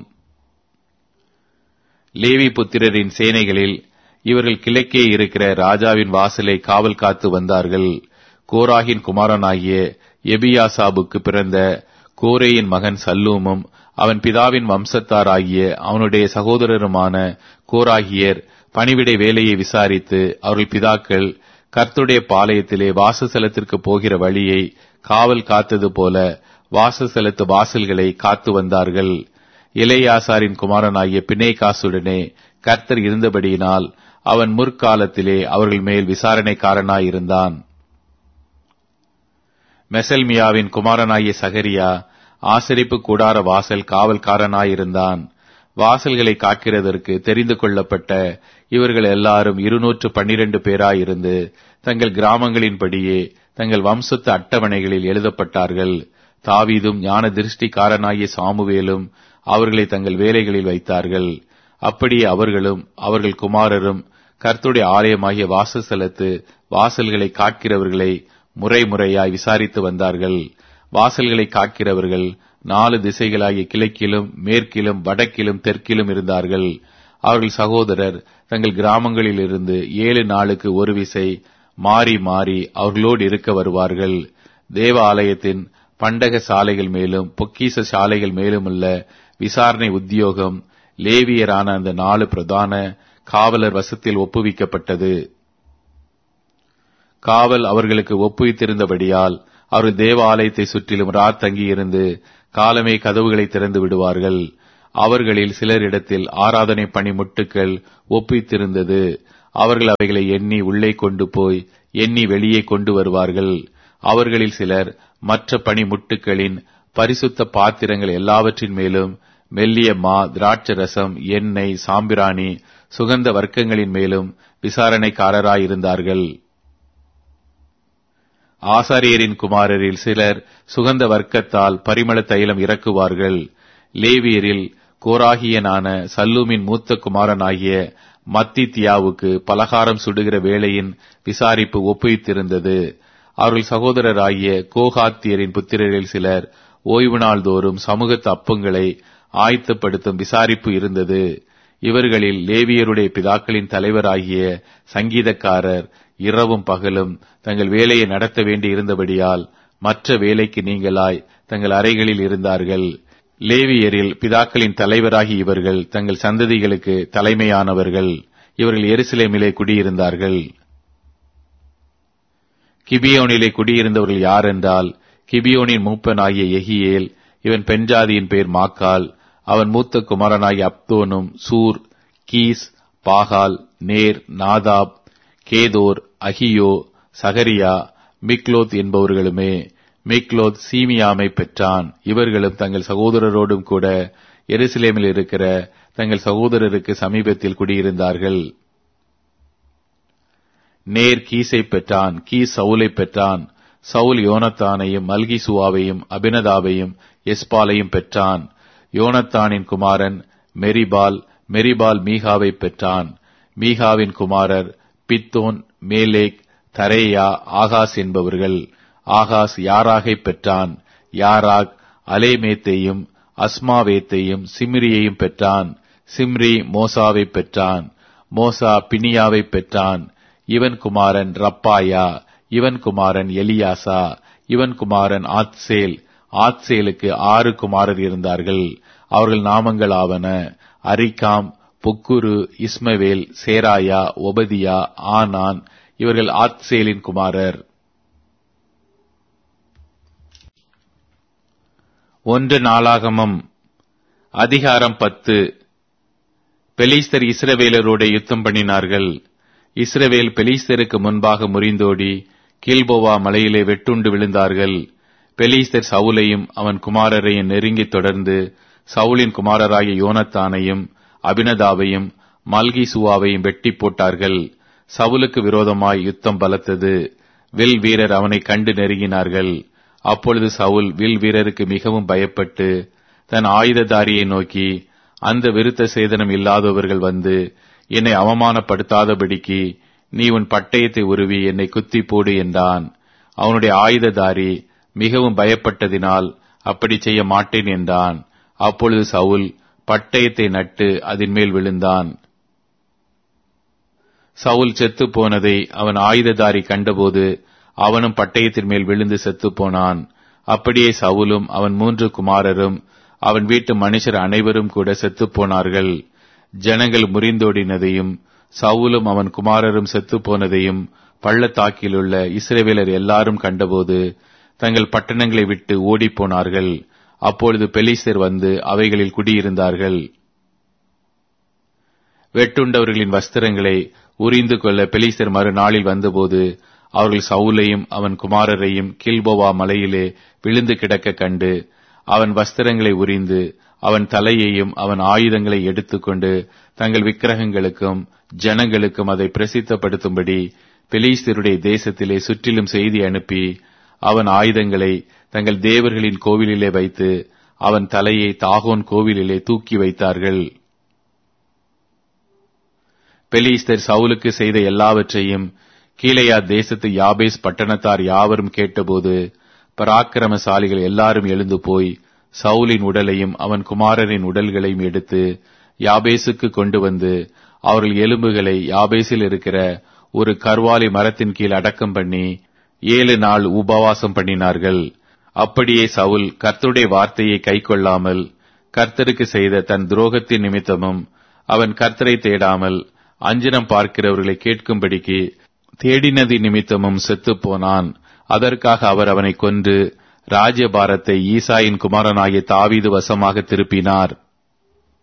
லேவி புத்திரரின் சேனைகளில் இவர்கள் கிழக்கே இருக்கிற ராஜாவின் வாசலை காவல் காத்து வந்தார்கள் கோராகின் குமாரனாகிய எபியாசாபுக்கு பிறந்த கோரேயின் மகன் சல்லூமும் அவன் பிதாவின் வம்சத்தாராகிய அவனுடைய சகோதரருமான கோராகியர் பணிவிடை வேலையை விசாரித்து அவர்கள் பிதாக்கள் கர்த்துடைய பாளையத்திலே வாசஸ்தலத்திற்கு போகிற வழியை காவல் காத்தது போல வாசஸ்தலத்து வாசல்களை காத்து வந்தார்கள் இளையாசாரின் குமாரனாகிய பிணைகாசுடனே கர்த்தர் இருந்தபடியினால் அவன் முற்காலத்திலே அவர்கள் மேல் விசாரணைக்காரனாயிருந்தான் மெசல்மியாவின் குமாரனாகிய சகரியா ஆசரிப்பு கூடார வாசல் காவல்காரனாயிருந்தான் வாசல்களை காக்கிறதற்கு தெரிந்து கொள்ளப்பட்ட இவர்கள் எல்லாரும் இருநூற்று பன்னிரண்டு பேராயிருந்து தங்கள் கிராமங்களின்படியே தங்கள் வம்சத்து அட்டவணைகளில் எழுதப்பட்டார்கள் தாவீதும் ஞான திருஷ்டிக்காரனாகிய சாமுவேலும் அவர்களை தங்கள் வேலைகளில் வைத்தார்கள் அப்படியே அவர்களும் அவர்கள் குமாரரும் கர்த்துடைய ஆலயமாகிய வாசஸ்தலத்து வாசல்களை காக்கிறவர்களை முறை முறையாய் விசாரித்து வந்தார்கள் வாசல்களை காக்கிறவர்கள் நாலு திசைகளாகிய கிழக்கிலும் மேற்கிலும் வடக்கிலும் தெற்கிலும் இருந்தார்கள் அவர்கள் சகோதரர் தங்கள் கிராமங்களில் இருந்து ஏழு நாளுக்கு ஒரு விசை மாறி மாறி அவர்களோடு இருக்க வருவார்கள் தேவ ஆலயத்தின் பண்டக சாலைகள் மேலும் பொக்கீச சாலைகள் மேலுமுள்ள விசாரணை உத்தியோகம் லேவியரான அந்த நாலு பிரதான காவலர் வசத்தில் ஒப்புவிக்கப்பட்டது காவல் அவர்களுக்கு ஒப்புவித்திருந்தபடியால் அவர்கள் தேவ ஆலயத்தை சுற்றிலும் ராத் தங்கியிருந்து காலமே கதவுகளை திறந்து விடுவார்கள் அவர்களில் சிலரிடத்தில் ஆராதனை பணிமுட்டுக்கள் ஒப்பித்திருந்தது அவர்கள் அவைகளை எண்ணி உள்ளே கொண்டு போய் எண்ணி வெளியே கொண்டு வருவார்கள் அவர்களில் சிலர் மற்ற பணிமுட்டுக்களின் பரிசுத்த பாத்திரங்கள் எல்லாவற்றின் மேலும் மெல்லிய மா திராட்சரசம் எண்ணெய் சாம்பிராணி சுகந்த வர்க்கங்களின் மேலும் விசாரணைக்காரராயிருந்தார்கள் ஆசாரியரின் குமாரரில் சிலர் சுகந்த வர்க்கத்தால் பரிமள தைலம் இறக்குவார்கள் லேவியரில் கோராகியனான சல்லூமின் மூத்த குமாரனாகிய மத்தித்தியாவுக்கு பலகாரம் சுடுகிற வேளையின் விசாரிப்பு ஒப்புவித்திருந்தது அவர்கள் சகோதரராகிய கோகாத்தியரின் புத்திரரில் சிலர் ஓய்வு நாள் தோறும் சமூகத்து அப்பங்களை ஆயத்தப்படுத்தும் விசாரிப்பு இருந்தது இவர்களில் லேவியருடைய பிதாக்களின் தலைவராகிய சங்கீதக்காரர் இரவும் பகலும் தங்கள் வேலையை நடத்த வேண்டி இருந்தபடியால் மற்ற வேலைக்கு நீங்களாய் தங்கள் அறைகளில் இருந்தார்கள் லேவியரில் பிதாக்களின் தலைவராகி இவர்கள் தங்கள் சந்ததிகளுக்கு தலைமையானவர்கள் இவர்கள் எருசலேமிலே குடியிருந்தார்கள் கிபியோனிலே குடியிருந்தவர்கள் யார் என்றால் கிபியோனின் மூப்பனாகிய எகியேல் இவன் பெண்ஜாதியின் பேர் மாக்கால் அவன் மூத்த குமாரனாகிய அப்தோனும் சூர் கீஸ் பாகால் நேர் நாதாப் கேதோர் அகியோ சகரியா மிக்லோத் என்பவர்களுமே மிக்லோத் சீமியாமை பெற்றான் இவர்களும் தங்கள் சகோதரரோடும் கூட எருசலேமில் இருக்கிற தங்கள் சகோதரருக்கு சமீபத்தில் குடியிருந்தார்கள் நேர் கீசை பெற்றான் கீஸ் சவுலை பெற்றான் சவுல் யோனத்தானையும் மல்கிசுவாவையும் அபினதாவையும் எஸ்பாலையும் பெற்றான் யோனத்தானின் குமாரன் மெரிபால் மெரிபால் மீகாவை பெற்றான் மீகாவின் குமாரர் பித்தோன் மேலேக் தரேயா ஆகாஸ் என்பவர்கள் ஆகாஸ் யாராகை பெற்றான் யாராக் அலேமேத்தையும் அஸ்மாவேத்தையும் சிம்ரியையும் பெற்றான் சிம்ரி மோசாவை பெற்றான் மோசா பினியாவை பெற்றான் இவன் குமாரன் ரப்பாயா இவன் குமாரன் எலியாசா இவன் குமாரன் ஆத்சேல் ஆத்சேலுக்கு ஆறு குமாரர் இருந்தார்கள் அவர்கள் நாமங்கள் ஆவன அரிகாம் புக்குரு இஸ்மவேல் சேராயா ஒபதியா ஆனான் இவர்கள் ஆத்சேலின் குமாரர் ஒன்று நாளாகமம் அதிகாரம் பத்து பெலிஸ்தர் இஸ்ரவேலரோட யுத்தம் பண்ணினார்கள் இஸ்ரவேல் பெலிஸ்தருக்கு முன்பாக முறிந்தோடி கீல்போவா மலையிலே வெட்டுண்டு விழுந்தார்கள் பெலிஸ்தர் சவுலையும் அவன் குமாரரையும் நெருங்கி தொடர்ந்து சவுலின் குமாரராகிய யோனத்தானையும் அபினதாவையும் மல்கிசுவாவையும் வெட்டி போட்டார்கள் சவுலுக்கு விரோதமாய் யுத்தம் பலத்தது வில் வீரர் அவனை கண்டு நெருங்கினார்கள் அப்பொழுது சவுல் வில் வீரருக்கு மிகவும் பயப்பட்டு தன் ஆயுததாரியை நோக்கி அந்த விருத்த சேதனம் இல்லாதவர்கள் வந்து என்னை அவமானப்படுத்தாதபடிக்கு நீ உன் பட்டயத்தை உருவி என்னை குத்தி போடு என்றான் அவனுடைய ஆயுததாரி மிகவும் பயப்பட்டதினால் அப்படி செய்ய மாட்டேன் என்றான் அப்பொழுது சவுல் பட்டயத்தை நட்டு அதன் மேல் விழுந்தான் சவுல் செத்துப் போனதை அவன் ஆயுததாரி கண்டபோது அவனும் பட்டயத்தின் மேல் விழுந்து செத்துப் போனான் அப்படியே சவுலும் அவன் மூன்று குமாரரும் அவன் வீட்டு மனுஷர் அனைவரும் கூட செத்துப் போனார்கள் ஜனங்கள் முறிந்தோடினதையும் சவுலும் அவன் குமாரரும் செத்துப் போனதையும் பள்ளத்தாக்கிலுள்ள இஸ்ரேவேலர் எல்லாரும் கண்டபோது தங்கள் பட்டணங்களை விட்டு ஓடிப்போனார்கள் அப்பொழுது பெலிஸ்தர் வந்து அவைகளில் குடியிருந்தார்கள் வெட்டுண்டவர்களின் வஸ்திரங்களை உரிந்து கொள்ள பெலிஸ்தர் மறுநாளில் வந்தபோது அவர்கள் சவுலையும் அவன் குமாரரையும் கில்போவா மலையிலே விழுந்து கிடக்க கண்டு அவன் வஸ்திரங்களை உரிந்து அவன் தலையையும் அவன் ஆயுதங்களை எடுத்துக்கொண்டு தங்கள் விக்கிரகங்களுக்கும் ஜனங்களுக்கும் அதை பிரசித்தப்படுத்தும்படி பெலிஸ்தருடைய தேசத்திலே சுற்றிலும் செய்தி அனுப்பி அவன் ஆயுதங்களை தங்கள் தேவர்களின் கோவிலிலே வைத்து அவன் தலையை தாகோன் கோவிலிலே தூக்கி வைத்தார்கள் பெலிஸ்தர் சவுலுக்கு செய்த எல்லாவற்றையும் கீழையா தேசத்து யாபேஸ் பட்டணத்தார் யாவரும் கேட்டபோது பராக்கிரமசாலிகள் எல்லாரும் எழுந்து போய் சவுலின் உடலையும் அவன் குமாரரின் உடல்களையும் எடுத்து யாபேசுக்கு கொண்டு வந்து அவர்கள் எலும்புகளை யாபேசில் இருக்கிற ஒரு கர்வாலி மரத்தின் கீழ் அடக்கம் பண்ணி ஏழு நாள் உபவாசம் பண்ணினார்கள் அப்படியே சவுல் கர்த்தருடைய வார்த்தையை கைக்கொள்ளாமல் கர்த்தருக்கு செய்த தன் துரோகத்தின் நிமித்தமும் அவன் கர்த்தரை தேடாமல் அஞ்சனம் பார்க்கிறவர்களை கேட்கும்படிக்கு தேடினது நிமித்தமும் செத்துப் போனான் அதற்காக அவர் அவனை கொன்று ராஜ்யபாரத்தை ஈசாயின் குமாரனாகிய தாவீது வசமாக திருப்பினார்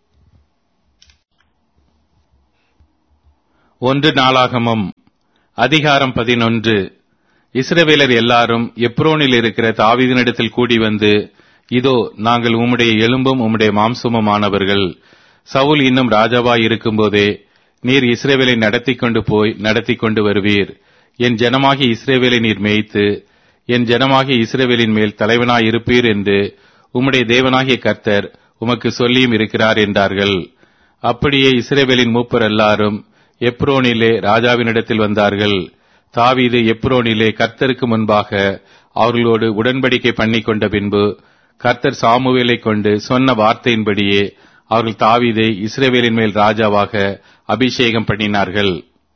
ஒன்று நாளாகமம் அதிகாரம் பதினொன்று இஸ்ரவேலர் எல்லாரும் எப்ரோனில் இருக்கிற தாவீதினிடத்தில் கூடி வந்து இதோ நாங்கள் உம்முடைய எலும்பும் உம்முடைய மாம்சமுமானவர்கள் சவுல் இன்னும் ராஜாவாய் இருக்கும்போதே நீர் இஸ்ரேவேலை நடத்தி கொண்டு போய் நடத்தி கொண்டு வருவீர் என் ஜனமாகி இஸ்ரேவேலை நீர் மேய்த்து என் ஜனமாகிய இஸ்ரேவேலின் மேல் தலைவனாய் இருப்பீர் என்று உம்முடைய தேவனாகிய கர்த்தர் உமக்கு சொல்லியும் இருக்கிறார் என்றார்கள் அப்படியே இஸ்ரேவேலின் மூப்பர் எல்லாரும் எப்ரோனிலே ராஜாவினிடத்தில் வந்தார்கள் தாவீது எப்ரோனிலே கர்த்தருக்கு முன்பாக அவர்களோடு உடன்படிக்கை பண்ணி கொண்ட பின்பு கர்த்தர் சாமுவேலை கொண்டு சொன்ன வார்த்தையின்படியே அவர்கள் தாவீதை இஸ்ரேவேலின் மேல் ராஜாவாக அபிஷேகம் பண்ணினார்கள்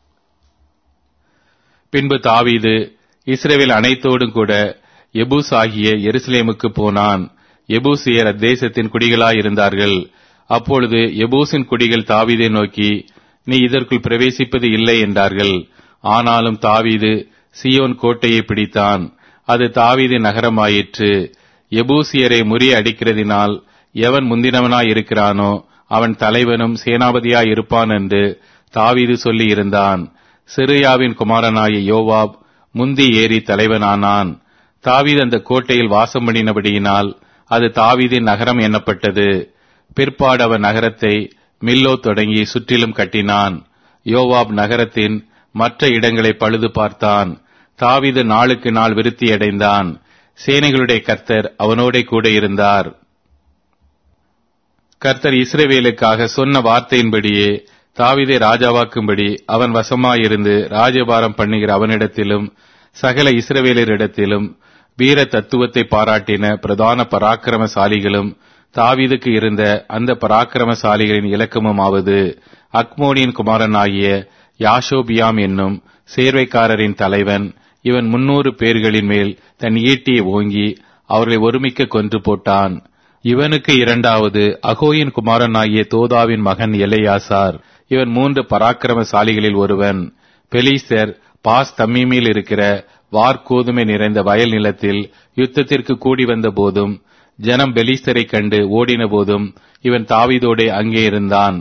பின்பு தாவீது இஸ்ரேவேல் அனைத்தோடும் கூட எபூஸ் ஆகிய எருசலேமுக்கு போனான் எபூசியர் அத்தேசத்தின் குடிகளாயிருந்தார்கள் அப்பொழுது எபூசின் குடிகள் தாவீதை நோக்கி நீ இதற்குள் பிரவேசிப்பது இல்லை என்றார்கள் ஆனாலும் தாவீது சியோன் கோட்டையை பிடித்தான் அது தாவீதின் நகரமாயிற்று எபூசியரை முறியடிக்கிறதினால் எவன் முந்தினவனாய் இருக்கிறானோ அவன் தலைவனும் சேனாபதியாய் இருப்பான் என்று தாவீது சொல்லி இருந்தான் சிறியாவின் குமாரனாய யோவாப் முந்தி ஏறி தலைவனானான் தாவீது அந்த கோட்டையில் வாசம் பண்ணினபடியினால் அது தாவீதின் நகரம் எண்ணப்பட்டது பிற்பாடு அவன் நகரத்தை மில்லோ தொடங்கி சுற்றிலும் கட்டினான் யோவாப் நகரத்தின் மற்ற இடங்களை பழுது பார்த்தான் தாவீது நாளுக்கு நாள் விருத்தியடைந்தான் சேனைகளுடைய கர்த்தர் அவனோட கூட இருந்தார் கர்த்தர் இஸ்ரேவேலுக்காக சொன்ன வார்த்தையின்படியே தாவிதை ராஜாவாக்கும்படி அவன் வசமாயிருந்து ராஜபாரம் பண்ணுகிற அவனிடத்திலும் சகல இஸ்ரவேலரிடத்திலும் வீர தத்துவத்தை பாராட்டின பிரதான பராக்கிரமசாலிகளும் தாவீதுக்கு இருந்த அந்த பராக்கிரமசாலிகளின் இலக்கமுமாவது அக்மோனியின் குமாரனாகிய யாஷோபியாம் என்னும் சேர்வைக்காரரின் தலைவன் இவன் முன்னூறு பேர்களின் மேல் தன் ஈட்டியை ஓங்கி அவர்களை ஒருமிக்க கொன்று போட்டான் இவனுக்கு இரண்டாவது அகோயின் குமாரனாகிய தோதாவின் மகன் எல்லையாசார் இவன் மூன்று பராக்கிரமசாலிகளில் ஒருவன் பெலிஸ்தர் பாஸ் தம்மீமில் இருக்கிற வார்கோதுமை நிறைந்த வயல் நிலத்தில் யுத்தத்திற்கு கூடி வந்த போதும் ஜனம் பெலிஸ்தரை கண்டு ஓடின போதும் இவன் தாவிதோடே அங்கே இருந்தான்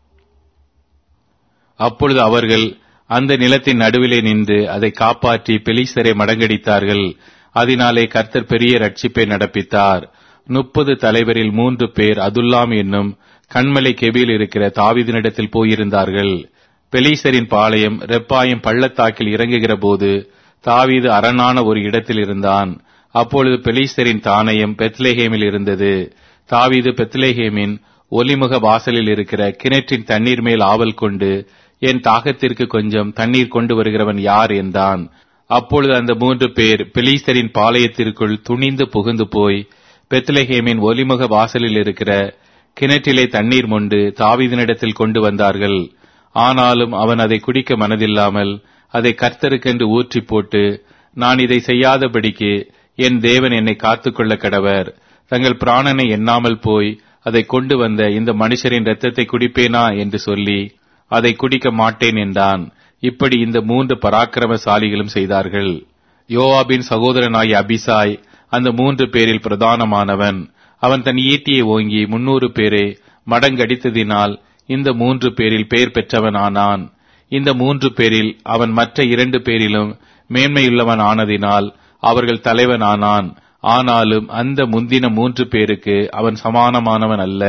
அப்பொழுது அவர்கள் அந்த நிலத்தின் நடுவிலே நின்று அதை காப்பாற்றி பெலிஸ்தரை மடங்கடித்தார்கள் அதனாலே கர்த்தர் பெரிய ரட்சிப்பை நடப்பித்தார் முப்பது தலைவரில் மூன்று பேர் அதுல்லாம் என்னும் கண்மலை கெபியில் இருக்கிற தாவிதனிடத்தில் போயிருந்தார்கள் பெலீசரின் பாளையம் ரெப்பாயம் பள்ளத்தாக்கில் இறங்குகிற போது தாவீது அரணான ஒரு இடத்தில் இருந்தான் அப்பொழுது பெலீசரின் தானயம் பெத்லேஹேமில் இருந்தது தாவீது பெத்லேஹேமின் ஒலிமுக வாசலில் இருக்கிற கிணற்றின் தண்ணீர் மேல் ஆவல் கொண்டு என் தாகத்திற்கு கொஞ்சம் தண்ணீர் கொண்டு வருகிறவன் யார் என்றான் அப்பொழுது அந்த மூன்று பேர் பெலீசரின் பாளையத்திற்குள் துணிந்து புகுந்து போய் பெத்லஹேமின் ஒலிமுக வாசலில் இருக்கிற கிணற்றிலே தண்ணீர் மொண்டு தாவீதினிடத்தில் கொண்டு வந்தார்கள் ஆனாலும் அவன் அதை குடிக்க மனதில்லாமல் அதை கர்த்தருக்கென்று ஊற்றி போட்டு நான் இதை செய்யாதபடிக்கு என் தேவன் என்னை காத்துக்கொள்ள கடவர் தங்கள் பிராணனை எண்ணாமல் போய் அதை கொண்டு வந்த இந்த மனுஷரின் இரத்தத்தை குடிப்பேனா என்று சொல்லி அதை குடிக்க மாட்டேன் என்றான் இப்படி இந்த மூன்று பராக்கிரமசாலிகளும் செய்தார்கள் யோவாபின் சகோதரனாகிய அபிசாய் அந்த மூன்று பேரில் பிரதானமானவன் அவன் தன் ஈட்டியை ஓங்கி முன்னூறு பேரை மடங்கடித்ததினால் இந்த மூன்று பேரில் பெயர் பெற்றவனானான் இந்த மூன்று பேரில் அவன் மற்ற இரண்டு பேரிலும் மேன்மையுள்ளவன் ஆனதினால் அவர்கள் தலைவனானான் ஆனாலும் அந்த முந்தின மூன்று பேருக்கு அவன் சமானமானவன் அல்ல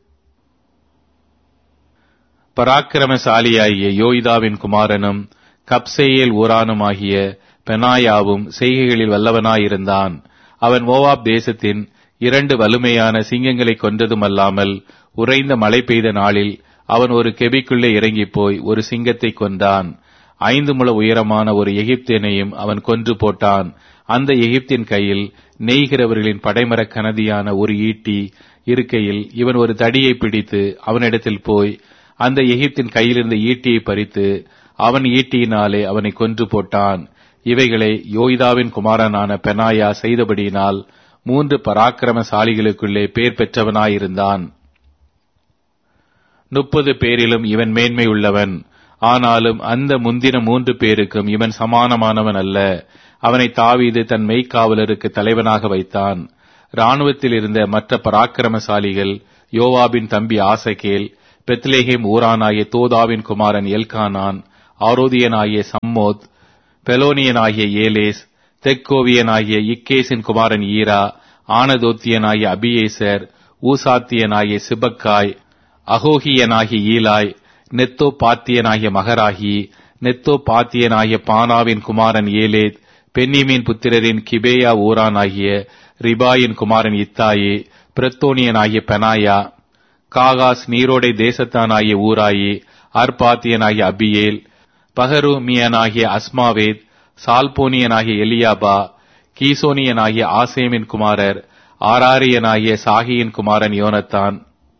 பராக்கிரமசாலியாகிய யோய்தாவின் குமாரனும் கப்சேயேல் ஊரானுமாகிய பெனாயாவும் செய்கைகளில் வல்லவனாயிருந்தான் அவன் மோவாப் தேசத்தின் இரண்டு வலுமையான சிங்கங்களை கொன்றதுமல்லாமல் உறைந்த மழை பெய்த நாளில் அவன் ஒரு கெபிக்குள்ளே இறங்கிப் போய் ஒரு சிங்கத்தை கொன்றான் ஐந்து முழ உயரமான ஒரு எகிப்தியனையும் அவன் கொன்று போட்டான் அந்த எகிப்தின் கையில் நெய்கிறவர்களின் படைமரக் கனதியான ஒரு ஈட்டி இருக்கையில் இவன் ஒரு தடியை பிடித்து அவனிடத்தில் போய் அந்த எகிப்தின் கையிலிருந்த ஈட்டியை பறித்து அவன் ஈட்டியினாலே அவனை கொன்று போட்டான் இவைகளை யோய்தாவின் குமாரனான பெனாயா செய்தபடியினால் மூன்று பராக்கிரமசாலிகளுக்குள்ளே பேர் பெற்றவனாயிருந்தான் முப்பது பேரிலும் இவன் மேன்மை உள்ளவன் ஆனாலும் அந்த முந்தின மூன்று பேருக்கும் இவன் சமானமானவன் அல்ல அவனை தாவீது தன் மெய்க்காவலருக்கு தலைவனாக வைத்தான் இராணுவத்தில் இருந்த மற்ற பராக்கிரமசாலிகள் யோவாபின் தம்பி ஆசகேல் பெத்லேஹேம் ஊரானாகிய தோதாவின் குமாரன் எல்கானான் ஆரோதியனாகிய சம்மோத் பெலோனியனாகிய ஏலேஸ் தெக்கோவியனாகிய இக்கேசின் குமாரன் ஈரா ஆனதோத்தியனாகிய அபியேசர் ஊசாத்தியனாகிய சிபக்காய் அகோகியனாகிய ஈலாய் நெத்தோ பாத்தியனாகிய மகராகி நெத்தோ பாத்தியனாகிய பானாவின் குமாரன் ஏலேத் பென்னிமின் புத்திரரின் கிபேயா ஊரானாகிய ரிபாயின் குமாரன் இத்தாயி பிரத்தோனியனாகிய பெனாயா காகாஸ் நீரோடை தேசத்தானாகிய ஊராயி அர்பாத்தியனாகிய அபியேல் பகருமியனாகிய அஸ்மாவேத் சால்போனியனாகிய எலியாபா கீசோனியனாகிய ஆசேமின் குமாரர் ஆராரியனாகிய சாகியின் குமாரன் யோனத்தான்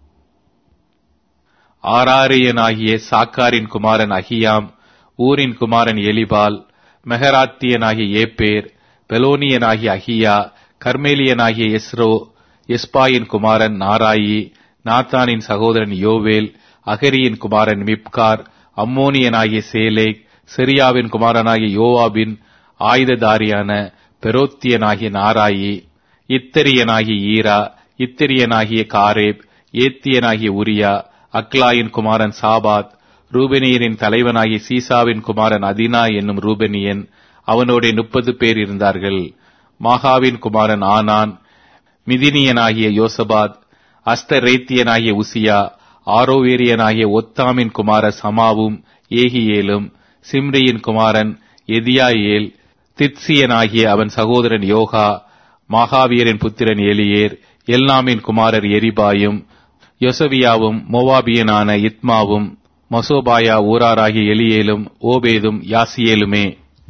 ஆராரியனாகிய சாக்காரின் குமாரன் அகியாம் ஊரின் குமாரன் எலிபால் மெகராத்தியனாகிய ஏப்பேர் பெலோனியனாகிய அகியா கர்மேலியனாகிய எஸ்ரோ எஸ்பாயின் குமாரன் நாராயி நாத்தானின் சகோதரன் யோவேல் அகரியின் குமாரன் மிப்கார் அம்மோனியனாகிய சேலேக் செரியாவின் குமாரனாகிய யோவாபின் ஆயுததாரியான பெரோத்தியனாகிய நாராயி இத்தரியனாகிய ஈரா இத்திரியனாகிய காரேப் ஏத்தியனாகிய உரியா அக்லாயின் குமாரன் சாபாத் ரூபெனியரின் தலைவனாகிய சீசாவின் குமாரன் அதினா என்னும் ரூபெனியன் அவனோட முப்பது பேர் இருந்தார்கள் மாகாவின் குமாரன் ஆனான் மிதினியனாகிய யோசபாத் அஸ்தரேத்தியனாகிய உசியா ஆரோவேரியனாகிய ஒத்தாமின் குமார சமாவும் ஏகியேலும் சிம்ரியின் குமாரன் எதியாயேல் தித்சியனாகிய அவன் சகோதரன் யோகா மாகாவியரின் புத்திரன் எலியேர் எல்லாமின் குமாரர் எரிபாயும் யொசவியாவும் மோவாபியனான இத்மாவும் மசோபாயா ஊராராகிய எலியேலும் ஓபேதும் யாசியேலுமே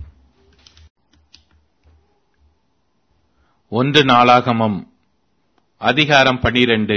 ஒன்று நாளாகமம் அதிகாரம் பனிரெண்டு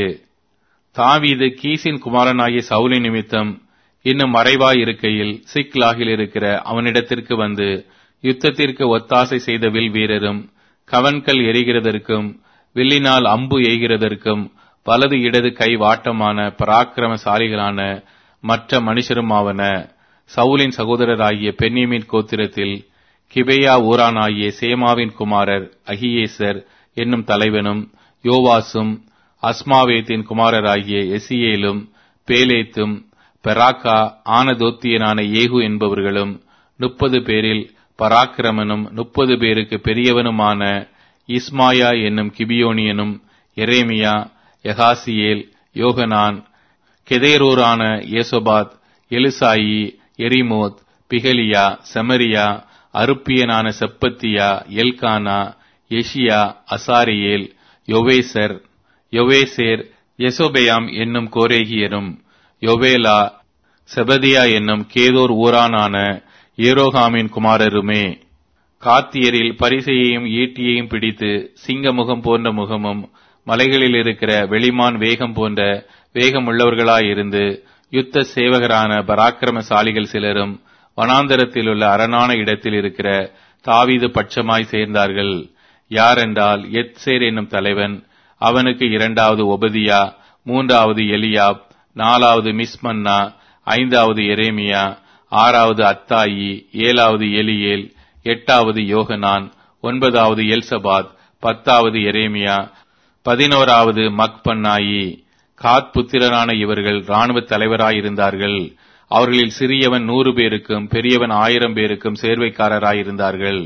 தாவீது கீசின் குமாரனாகிய சவுலி நிமித்தம் இன்னும் மறைவாய் இருக்கையில் சிக்லாகில் இருக்கிற அவனிடத்திற்கு வந்து யுத்தத்திற்கு ஒத்தாசை செய்த வில் வீரரும் கவன்கள் எரிகிறதற்கும் வில்லினால் அம்பு எய்கிறதற்கும் வலது இடது கை வாட்டமான பராக்கிரமசாலிகளான மற்ற மனுஷருமாவன சவுலின் சகோதரராகிய பென்னியமின் கோத்திரத்தில் கிபேயா ஊரானாகிய சேமாவின் குமாரர் அகியேசர் என்னும் தலைவனும் யோவாசும் அஸ்மாவேத்தின் குமாரராகிய எசியேலும் பேலேத்தும் பெராக்கா ஆனதோத்தியனான ஏகு என்பவர்களும் முப்பது பேரில் பராக்கிரமனும் முப்பது பேருக்கு பெரியவனுமான இஸ்மாயா என்னும் கிபியோனியனும் எரேமியா யகாசியேல் யோகனான் கெதேரூரான ஏசோபாத் எலிசாயி எரிமோத் பிகலியா செமரியா அருப்பியனான செப்பத்தியா எல்கானா எஷியா அசாரியேல் யொவேசர் யொவேசேர் எசோபெயாம் என்னும் கோரேகியரும் யொவேலா செபதியா என்னும் கேதோர் ஊரானான ஏரோகாமின் குமாரருமே காத்தியரில் பரிசையையும் ஈட்டியையும் பிடித்து சிங்க முகம் போன்ற முகமும் மலைகளில் இருக்கிற வெளிமான் வேகம் போன்ற வேகமுள்ளவர்களாயிருந்து யுத்த சேவகரான பராக்கிரமசாலிகள் சிலரும் வனாந்தரத்தில் உள்ள அரணான இடத்தில் இருக்கிற தாவீது பட்சமாய் சேர்ந்தார்கள் யாரென்றால் எத்சேர் என்னும் தலைவன் அவனுக்கு இரண்டாவது ஒபதியா மூன்றாவது எலியாப் நாலாவது மிஸ்மன்னா ஐந்தாவது எரேமியா ஆறாவது அத்தாயி ஏழாவது எலியேல் எட்டாவது யோகனான் ஒன்பதாவது எல்சபாத் பத்தாவது எரேமியா பதினோராவது மக்பன்னாயி காத் புத்திரரான இவர்கள் இராணுவ தலைவராயிருந்தார்கள் அவர்களில் சிறியவன் நூறு பேருக்கும் பெரியவன் ஆயிரம் பேருக்கும் சேர்வைக்காரராயிருந்தார்கள்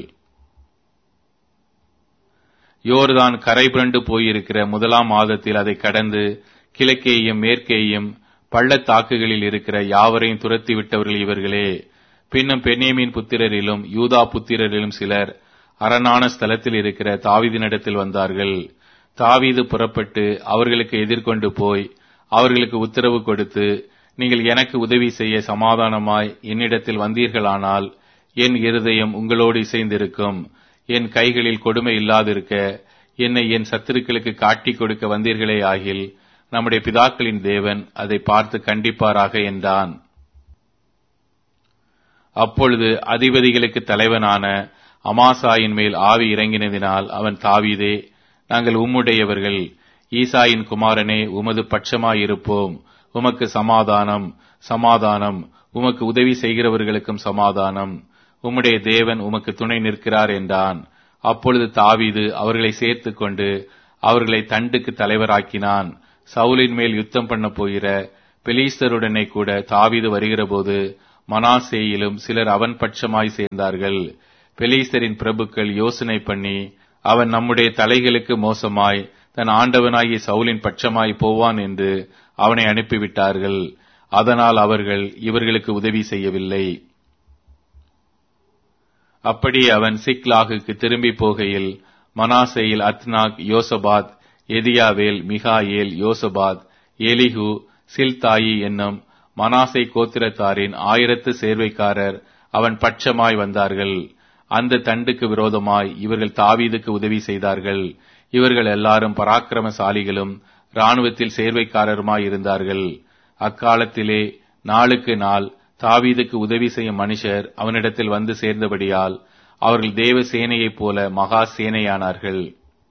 யோர்தான் கரை புரண்டு போயிருக்கிற முதலாம் மாதத்தில் அதை கடந்து கிழக்கேயும் மேற்கேயும் பள்ளத்தாக்குகளில் இருக்கிற யாவரையும் துரத்தி விட்டவர்கள் இவர்களே பின்னும் பென்னேமின் புத்திரரிலும் யூதா புத்திரரிலும் சிலர் அரணான ஸ்தலத்தில் இருக்கிற தாவீதினிடத்தில் வந்தார்கள் தாவீது புறப்பட்டு அவர்களுக்கு எதிர்கொண்டு போய் அவர்களுக்கு உத்தரவு கொடுத்து நீங்கள் எனக்கு உதவி செய்ய சமாதானமாய் என்னிடத்தில் வந்தீர்களானால் என் இருதயம் உங்களோடு இசைந்திருக்கும் என் கைகளில் கொடுமை இல்லாதிருக்க என்னை என் சத்துருக்களுக்கு காட்டிக் கொடுக்க வந்தீர்களே ஆகில் நம்முடைய பிதாக்களின் தேவன் அதை பார்த்து கண்டிப்பாராக என்றான் அப்பொழுது அதிபதிகளுக்கு தலைவனான அமாசாயின் மேல் ஆவி இறங்கினதினால் அவன் தாவீதே நாங்கள் உம்முடையவர்கள் ஈசாயின் குமாரனே உமது பட்சமாயிருப்போம் உமக்கு சமாதானம் சமாதானம் உமக்கு உதவி செய்கிறவர்களுக்கும் சமாதானம் உம்முடைய தேவன் உமக்கு துணை நிற்கிறார் என்றான் அப்பொழுது தாவீது அவர்களை சேர்த்து கொண்டு அவர்களை தண்டுக்கு தலைவராக்கினான் சவுலின் மேல் யுத்தம் பண்ண போகிற பெலீஸ்தருடனே கூட தாவீது வருகிறபோது மனாசேயிலும் சிலர் அவன் பட்சமாய் சேர்ந்தார்கள் பெலீஸ்தரின் பிரபுக்கள் யோசனை பண்ணி அவன் நம்முடைய தலைகளுக்கு மோசமாய் தன் ஆண்டவனாகிய சவுலின் பட்சமாய் போவான் என்று அவனை அனுப்பிவிட்டார்கள் அதனால் அவர்கள் இவர்களுக்கு உதவி செய்யவில்லை அப்படியே அவன் சிக்லாகுக்கு திரும்பி போகையில் மனாசேயில் அத்னாக் யோசபாத் எதியாவேல் மிகாயேல் யோசபாத் எலிகு சில்தாயி என்னும் மனாசை கோத்திரத்தாரின் ஆயிரத்து சேர்வைக்காரர் அவன் பட்சமாய் வந்தார்கள் அந்த தண்டுக்கு விரோதமாய் இவர்கள் தாவீதுக்கு உதவி செய்தார்கள் இவர்கள் எல்லாரும் பராக்கிரமசாலிகளும் இராணுவத்தில் சேர்வைக்காரருமாய் இருந்தார்கள் அக்காலத்திலே நாளுக்கு நாள் தாவீதுக்கு உதவி செய்யும் மனுஷர் அவனிடத்தில் வந்து சேர்ந்தபடியால் அவர்கள் தேவ சேனையைப் போல மகா சேனையானார்கள்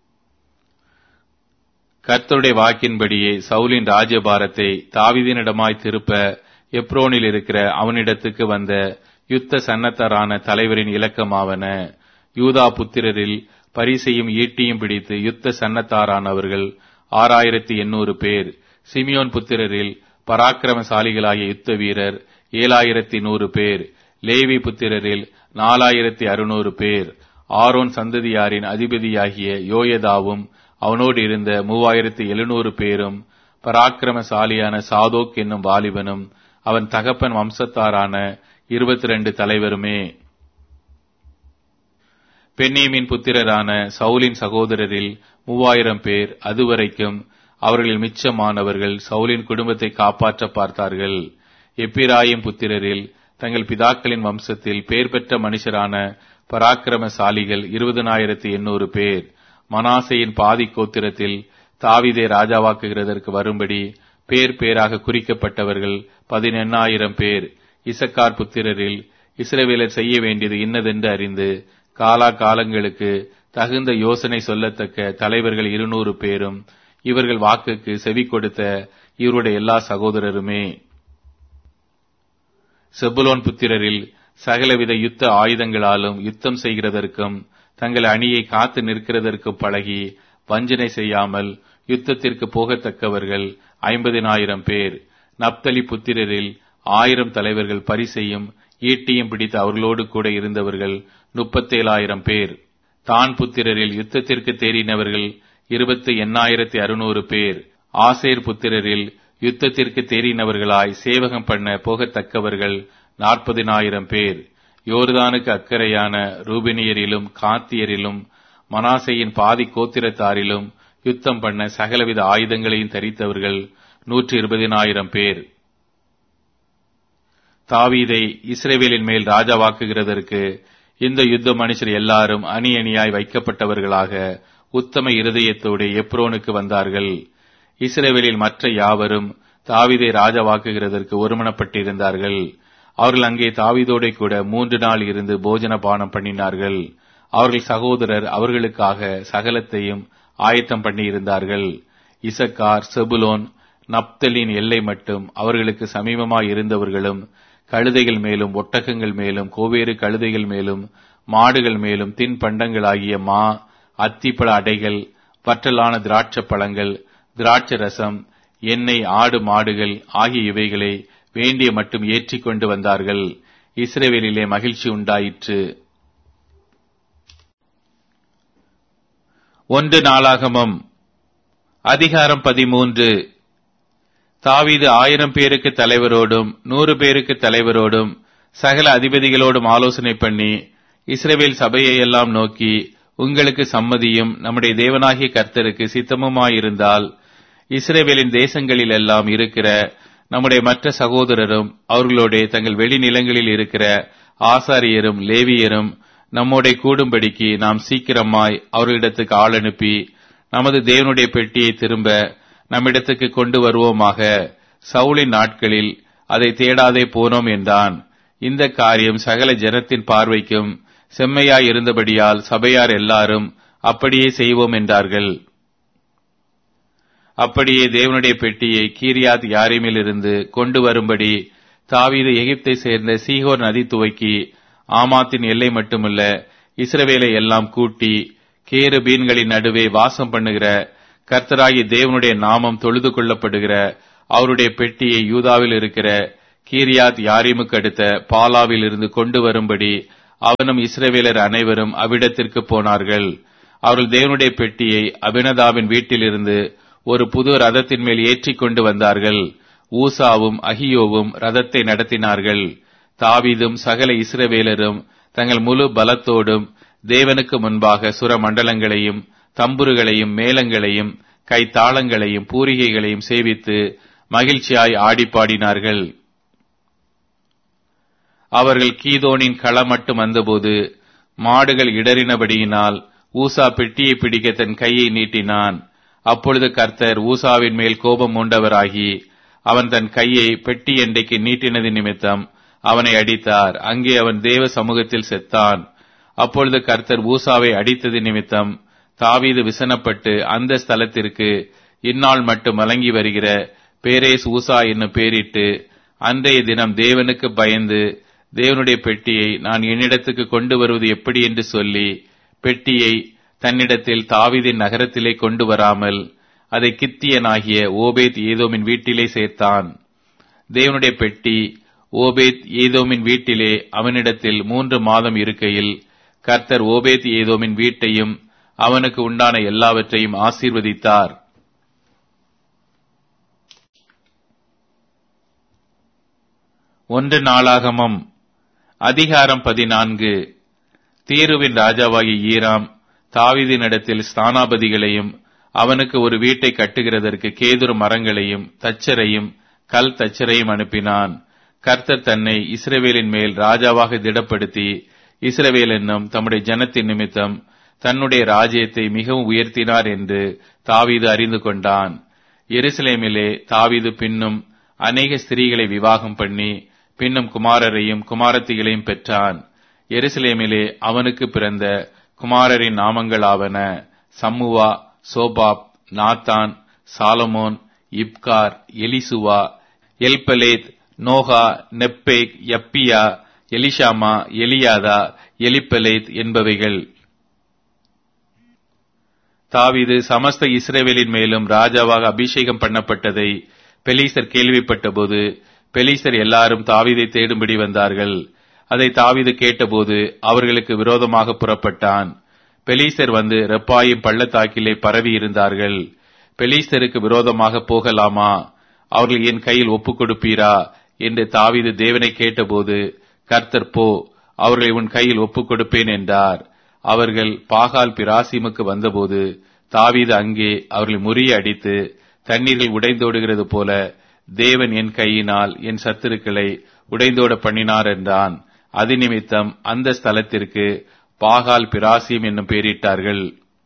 கர்த்தருடைய வாக்கின்படியே சவுலின் ராஜ்யபாரத்தை தாவிதினிடமாய் திருப்ப எப்ரோனில் இருக்கிற அவனிடத்துக்கு வந்த யுத்த சன்னத்தரான தலைவரின் இலக்கமாவன யூதா புத்திரரில் பரிசையும் ஈட்டியும் பிடித்து யுத்த சன்னத்தாரானவர்கள் ஆறாயிரத்தி எண்ணூறு பேர் சிமியோன் புத்திரரில் பராக்கிரமசாலிகளாகிய யுத்த வீரர் ஏழாயிரத்தி நூறு பேர் லேவி புத்திரரில் நாலாயிரத்தி அறுநூறு பேர் ஆரோன் சந்ததியாரின் அதிபதியாகிய யோயதாவும் அவனோடு இருந்த மூவாயிரத்தி எழுநூறு பேரும் பராக்கிரமசாலியான சாதோக் என்னும் வாலிபனும் அவன் தகப்பன் வம்சத்தாரான இருபத்தி ரெண்டு தலைவருமே பென்னேமின் புத்திரரான சவுலின் சகோதரரில் மூவாயிரம் பேர் அதுவரைக்கும் அவர்களில் மிச்சமானவர்கள் சவுலின் குடும்பத்தை காப்பாற்ற பார்த்தார்கள் எப்பிராயிம் புத்திரரில் தங்கள் பிதாக்களின் வம்சத்தில் பேர் பெற்ற மனுஷரான பராக்கிரமசாலிகள் இருபதனாயிரத்தி எண்ணூறு பேர் மனாசையின் பாதி கோத்திரத்தில் தாவிதை ராஜாவாக்குகிறதற்கு வரும்படி பேர் பேராக குறிக்கப்பட்டவர்கள் பதினெண்ணாயிரம் பேர் இசக்கார் புத்திரரில் இஸ்ரவேலர் செய்ய வேண்டியது இன்னதென்று அறிந்து காலா காலங்களுக்கு தகுந்த யோசனை சொல்லத்தக்க தலைவர்கள் இருநூறு பேரும் இவர்கள் வாக்குக்கு செவி கொடுத்த இவருடைய எல்லா சகோதரருமே செபுலோன் புத்திரரில் சகலவித யுத்த ஆயுதங்களாலும் யுத்தம் செய்கிறதற்கும் தங்கள் அணியை காத்து நிற்கிறதற்கும் பழகி வஞ்சனை செய்யாமல் யுத்தத்திற்கு போகத்தக்கவர்கள் ஐம்பதினாயிரம் பேர் நப்தலி புத்திரரில் ஆயிரம் தலைவர்கள் பரிசையும் ஈட்டியும் பிடித்து அவர்களோடு கூட இருந்தவர்கள் முப்பத்தேழாயிரம் பேர் தான் புத்திரரில் யுத்தத்திற்கு தேறினவர்கள் இருபத்தி எண்ணாயிரத்தி அறுநூறு பேர் ஆசேர் புத்திரரில் யுத்தத்திற்கு தேறினவர்களாய் சேவகம் பண்ண போகத்தக்கவர்கள் நாற்பதினாயிரம் பேர் யோர்தானுக்கு அக்கறையான ரூபினியரிலும் காத்தியரிலும் மனாசையின் பாதி கோத்திரத்தாரிலும் யுத்தம் பண்ண சகலவித ஆயுதங்களையும் தரித்தவர்கள் நூற்றி இருபதினாயிரம் பேர் தாவீதை இஸ்ரேவேலின் மேல் ராஜாவாக்குகிறதற்கு இந்த யுத்த மனுஷர் எல்லாரும் அணி அணியாய் வைக்கப்பட்டவர்களாக உத்தம இருதயத்தோடு எப்ரோனுக்கு வந்தார்கள் இஸ்ரேவேலில் மற்ற யாவரும் தாவிதை ராஜாவாக்குகிறதற்கு ஒருமனப்பட்டிருந்தார்கள் அவர்கள் அங்கே தாவிதோட கூட மூன்று நாள் இருந்து போஜன பானம் பண்ணினார்கள் அவர்கள் சகோதரர் அவர்களுக்காக சகலத்தையும் ஆயத்தம் பண்ணியிருந்தார்கள் இசக்கார் செபுலோன் நப்தலின் எல்லை மட்டும் அவர்களுக்கு சமீபமாய் இருந்தவர்களும் கழுதைகள் மேலும் ஒட்டகங்கள் மேலும் கோவேறு கழுதைகள் மேலும் மாடுகள் மேலும் தின்பண்டங்களாகிய மா அத்திப்பழ அடைகள் வற்றலான திராட்சை பழங்கள் திராட்சை ரசம் எண்ணெய் ஆடு மாடுகள் ஆகிய இவைகளை வேண்டிய மட்டும் ஏற்றிக் கொண்டு வந்தார்கள் இஸ்ரேவேலிலே மகிழ்ச்சி உண்டாயிற்று ஒன்று நாளாகமம் அதிகாரம் பதிமூன்று தாவீது ஆயிரம் பேருக்கு தலைவரோடும் நூறு பேருக்கு தலைவரோடும் சகல அதிபதிகளோடும் ஆலோசனை பண்ணி இஸ்ரேவேல் சபையை எல்லாம் நோக்கி உங்களுக்கு சம்மதியும் நம்முடைய தேவனாகிய கர்த்தருக்கு சித்தமுமாயிருந்தால் இஸ்ரேவேலின் தேசங்களில் எல்லாம் இருக்கிற நம்முடைய மற்ற சகோதரரும் அவர்களோட தங்கள் வெளிநிலங்களில் இருக்கிற ஆசாரியரும் லேவியரும் நம்மோட கூடும்படிக்கு நாம் சீக்கிரமாய் அவர்களிடத்துக்கு ஆள் அனுப்பி நமது தேவனுடைய பெட்டியை திரும்ப நம்மிடத்துக்கு கொண்டு வருவோமாக சவுளின் நாட்களில் அதை தேடாதே போனோம் என்றான் இந்த காரியம் சகல ஜனத்தின் பார்வைக்கும் செம்மையாய் இருந்தபடியால் சபையார் எல்லாரும் அப்படியே செய்வோம் என்றார்கள் அப்படியே தேவனுடைய பெட்டியை கீரியாத் யாரிமிலிருந்து கொண்டு வரும்படி தாவீது எகிப்தை சேர்ந்த சீகோர் நதி துவக்கி ஆமாத்தின் எல்லை மட்டுமல்ல இஸ்ரவேலை எல்லாம் கூட்டி கேரு பீன்களின் நடுவே வாசம் பண்ணுகிற கர்த்தராகி தேவனுடைய நாமம் தொழுது கொள்ளப்படுகிற அவருடைய பெட்டியை யூதாவில் இருக்கிற கீரியாத் யாரீமுக்கு அடுத்த பாலாவில் இருந்து கொண்டு வரும்படி அவனும் இஸ்ரவேலர் அனைவரும் அவ்விடத்திற்கு போனார்கள் அவர்கள் தேவனுடைய பெட்டியை அபினதாவின் வீட்டிலிருந்து ஒரு புது ரதத்தின் மேல் ஏற்றிக் கொண்டு வந்தார்கள் ஊசாவும் அகியோவும் ரதத்தை நடத்தினார்கள் தாவீதும் சகல இஸ்ரவேலரும் தங்கள் முழு பலத்தோடும் தேவனுக்கு முன்பாக சுர மண்டலங்களையும் தம்புருகளையும் மேளங்களையும் கைத்தாளங்களையும் பூரிகைகளையும் சேவித்து மகிழ்ச்சியாய் ஆடிப்பாடினார்கள் அவர்கள் கீதோனின் களம் மட்டும் வந்தபோது மாடுகள் இடறினபடியினால் ஊசா பெட்டியை பிடிக்க தன் கையை நீட்டினான் அப்பொழுது கர்த்தர் ஊசாவின் மேல் கோபம் மூண்டவராகி அவன் தன் கையை பெட்டி எண்டைக்கு நீட்டினது நிமித்தம் அவனை அடித்தார் அங்கே அவன் தேவ சமூகத்தில் செத்தான் அப்பொழுது கர்த்தர் ஊசாவை அடித்தது நிமித்தம் தாவீது விசனப்பட்டு அந்த ஸ்தலத்திற்கு இந்நாள் மட்டும் வழங்கி வருகிற பேரேஸ் ஊசா என்னும் பேரிட்டு அன்றைய தினம் தேவனுக்கு பயந்து தேவனுடைய பெட்டியை நான் என்னிடத்துக்கு கொண்டு வருவது எப்படி என்று சொல்லி பெட்டியை தன்னிடத்தில் தாவீதின் நகரத்திலே கொண்டு வராமல் அதை கித்தியனாகிய ஓபேத் ஏதோமின் வீட்டிலே சேர்த்தான் தேவனுடைய பெட்டி ஓபேத் ஏதோமின் வீட்டிலே அவனிடத்தில் மூன்று மாதம் இருக்கையில் கர்த்தர் ஓபேத் ஏதோமின் வீட்டையும் அவனுக்கு உண்டான எல்லாவற்றையும் ஆசீர்வதித்தார் ஒன்று நாளாகமம் அதிகாரம் பதினான்கு தீருவின் ராஜாவாகிய ஈராம் தாவீதினிடத்தில் ஸ்தானாபதிகளையும் அவனுக்கு ஒரு வீட்டை கட்டுகிறதற்கு கேதுரு மரங்களையும் தச்சரையும் கல் தச்சரையும் அனுப்பினான் கர்த்தர் தன்னை இஸ்ரவேலின் மேல் ராஜாவாக திடப்படுத்தி இஸ்ரவேல் என்னும் தம்முடைய ஜனத்தின் நிமித்தம் தன்னுடைய ராஜ்யத்தை மிகவும் உயர்த்தினார் என்று தாவீது அறிந்து கொண்டான் எருசலேமிலே தாவீது பின்னும் அநேக ஸ்திரீகளை விவாகம் பண்ணி பின்னும் குமாரரையும் குமாரத்திகளையும் பெற்றான் எருசலேமிலே அவனுக்கு பிறந்த குமாரரின் நாமங்களாவன சம்முவா சோபாப் நாத்தான் சாலமோன் இப்கார் எலிசுவா எல்பலேத் நோகா நெப்பேக் யப்பியா எலிஷாமா எலியாதா எலிப்பலேத் என்பவைகள் தாவீது சமஸ்த இஸ்ரேவேலின் மேலும் ராஜாவாக அபிஷேகம் பண்ணப்பட்டதை பெலீசர் கேள்விப்பட்டபோது பெலீசர் எல்லாரும் தாவீதை தேடும்படி வந்தார்கள் அதை தாவீது கேட்டபோது அவர்களுக்கு விரோதமாக புறப்பட்டான் பெலீசர் வந்து ரெப்பாயும் பள்ளத்தாக்கிலே பரவி இருந்தார்கள் பெலீசருக்கு விரோதமாக போகலாமா அவர்கள் என் கையில் ஒப்புக் கொடுப்பீரா என்று தாவீது தேவனை கேட்டபோது கர்த்தர் போ அவர்களை உன் கையில் ஒப்புக் கொடுப்பேன் என்றார் அவர்கள் பாகால் பிராசிமுக்கு வந்தபோது தாவீது அங்கே அவர்களை முறிய அடித்து தண்ணீர்கள் உடைந்தோடுகிறது போல தேவன் என் கையினால் என் சத்துருக்களை உடைந்தோட பண்ணினார் என்றான் அது நிமித்தம் அந்த ஸ்தலத்திற்கு பாகால் பிராசியம் என்னும் பெயரிட்டார்கள்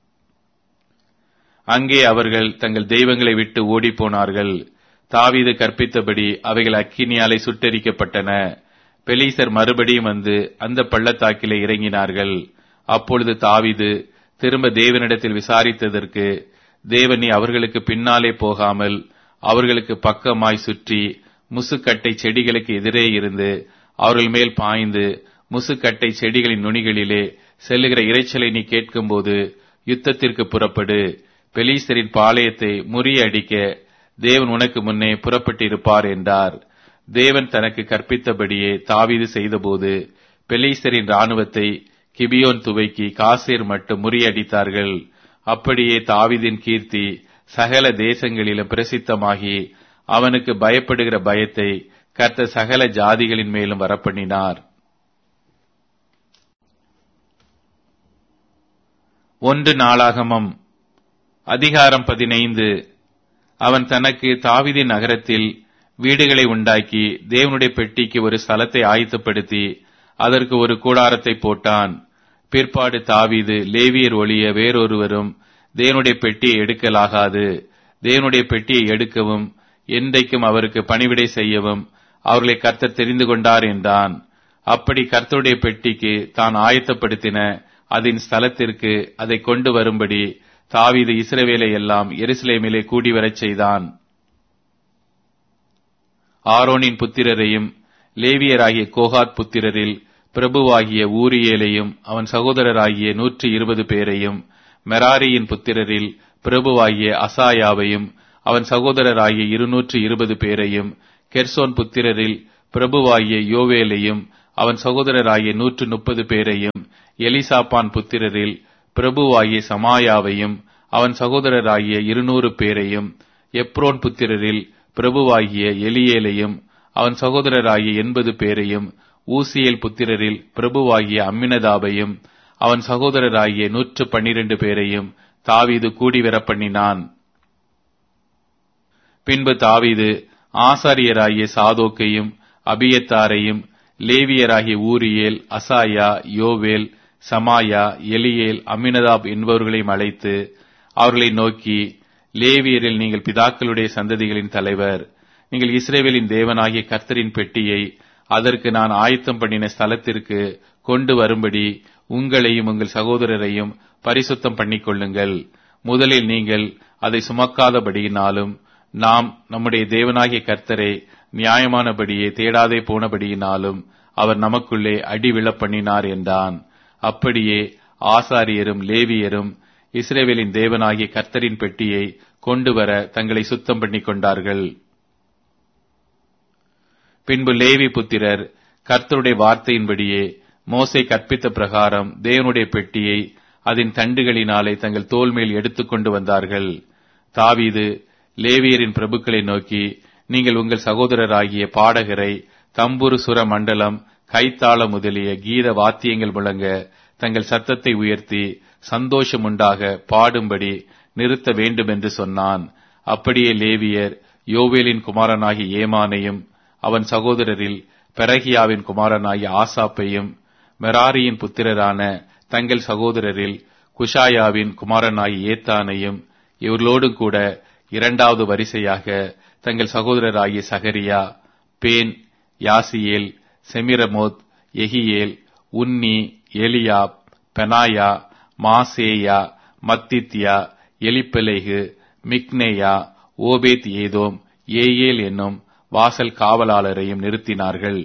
அங்கே அவர்கள் தங்கள் தெய்வங்களை விட்டு ஓடிப்போனார்கள் தாவீது கற்பித்தபடி அவைகள் அக்கினியாலை சுட்டரிக்கப்பட்டன பெலீசர் மறுபடியும் வந்து அந்த பள்ளத்தாக்கிலே இறங்கினார்கள் அப்பொழுது தாவீது திரும்ப தேவனிடத்தில் விசாரித்ததற்கு தேவனி அவர்களுக்கு பின்னாலே போகாமல் அவர்களுக்கு பக்கமாய் சுற்றி முசுக்கட்டை செடிகளுக்கு எதிரே இருந்து அவர்கள் மேல் பாய்ந்து முசுக்கட்டை செடிகளின் நுனிகளிலே செல்லுகிற இறைச்சலை நீ கேட்கும்போது யுத்தத்திற்கு புறப்படு பெலீசரின் பாளையத்தை முறியடிக்க தேவன் உனக்கு முன்னே புறப்பட்டிருப்பார் என்றார் தேவன் தனக்கு கற்பித்தபடியே தாவீது செய்தபோது பெலீசரின் ராணுவத்தை கிபியோன் துவைக்கி காசேர் மட்டும் முறியடித்தார்கள் அப்படியே தாவீதின் கீர்த்தி சகல தேசங்களிலும் பிரசித்தமாகி அவனுக்கு பயப்படுகிற பயத்தை கர்த்த சகல ஜாதிகளின் மேலும் வரப்பண்ணினார் ஒன்று நாளாகமம் அதிகாரம் பதினைந்து அவன் தனக்கு தாவிதி நகரத்தில் வீடுகளை உண்டாக்கி தேவனுடைய பெட்டிக்கு ஒரு ஸ்தலத்தை ஆயத்தப்படுத்தி அதற்கு ஒரு கூடாரத்தை போட்டான் பிற்பாடு தாவீது லேவியர் ஒளிய வேறொருவரும் தேவனுடைய பெட்டியை எடுக்கலாகாது தேவனுடைய பெட்டியை எடுக்கவும் என்றைக்கும் அவருக்கு பணிவிடை செய்யவும் அவர்களை கர்த்தர் தெரிந்து கொண்டார் என்றான் அப்படி கர்த்தருடைய பெட்டிக்கு தான் ஆயத்தப்படுத்தின அதன் ஸ்தலத்திற்கு அதை கொண்டு வரும்படி தாவீது இஸ்ரவேலை எல்லாம் எருசலேமிலே கூடி வரச் செய்தான் ஆரோனின் புத்திரரையும் லேவியராகிய கோகாத் புத்திரரில் பிரபுவாகிய ஊரியேலையும் அவன் சகோதரராகிய நூற்றி இருபது பேரையும் மெராரியின் புத்திரரில் பிரபுவாகிய அசாயாவையும் அவன் சகோதரராகிய இருநூற்று இருபது பேரையும் கெர்சோன் புத்திரரில் பிரபுவாகிய யோவேலையும் அவன் சகோதரராகிய நூற்று முப்பது பேரையும் எலிசாப்பான் புத்திரரில் பிரபுவாகிய சமாயாவையும் அவன் சகோதரராகிய இருநூறு பேரையும் எப்ரோன் புத்திரரில் பிரபுவாகிய எலியேலையும் அவன் சகோதரராகிய எண்பது பேரையும் ஊசியேல் புத்திரரில் பிரபுவாகிய அம்மினதாபையும் அவன் சகோதரராகிய நூற்று பன்னிரண்டு பேரையும் தாவீது கூடிவர பண்ணினான் பின்பு தாவீது ஆசாரியராகிய சாதோக்கையும் அபியத்தாரையும் லேவியராகிய ஊரியேல் அசாயா யோவேல் சமாயா எலியேல் அமினதாப் என்பவர்களையும் அழைத்து அவர்களை நோக்கி லேவியரில் நீங்கள் பிதாக்களுடைய சந்ததிகளின் தலைவர் நீங்கள் இஸ்ரேவேலின் தேவனாகிய கர்த்தரின் பெட்டியை அதற்கு நான் ஆயத்தம் பண்ணின ஸ்தலத்திற்கு கொண்டு வரும்படி உங்களையும் உங்கள் சகோதரரையும் பரிசுத்தம் பண்ணிக்கொள்ளுங்கள் முதலில் நீங்கள் அதை சுமக்காதபடியினாலும் நாம் நம்முடைய தேவனாகிய கர்த்தரை நியாயமானபடியே தேடாதே போனபடியினாலும் அவர் நமக்குள்ளே அடி விழப் பண்ணினார் என்றான் அப்படியே ஆசாரியரும் லேவியரும் இஸ்ரேவேலின் தேவனாகிய கர்த்தரின் பெட்டியை கொண்டு வர தங்களை சுத்தம் பண்ணிக் கொண்டார்கள் பின்பு லேவி புத்திரர் கர்த்தருடைய வார்த்தையின்படியே மோசை கற்பித்த பிரகாரம் தேவனுடைய பெட்டியை அதன் தண்டுகளினாலே தங்கள் தோல் மேல் எடுத்துக்கொண்டு வந்தார்கள் தாவீது லேவியரின் பிரபுக்களை நோக்கி நீங்கள் உங்கள் சகோதரராகிய பாடகரை தம்புரு சுர மண்டலம் கைத்தாள முதலிய கீத வாத்தியங்கள் முழங்க தங்கள் சத்தத்தை உயர்த்தி சந்தோஷம் உண்டாக பாடும்படி நிறுத்த வேண்டும் என்று சொன்னான் அப்படியே லேவியர் யோவேலின் குமாரனாகிய ஏமானையும் அவன் சகோதரரில் பெரகியாவின் குமாரனாகிய ஆசாப்பையும் மெராரியின் புத்திரரான தங்கள் சகோதரரில் குஷாயாவின் குமாரனாகிய ஏத்தானையும் இவர்களோடு கூட இரண்டாவது வரிசையாக தங்கள் சகோதரராகிய சகரியா பேன் யாசியேல் செமிரமோத் எகியேல் உன்னி எலியாப் பெனாயா மாசேயா மத்தித்யா எலிப்பெலேகு மிக்னேயா ஓபேத் ஏதோம் ஏயேல் என்னும் வாசல் காவலாளரையும் நிறுத்தினார்கள்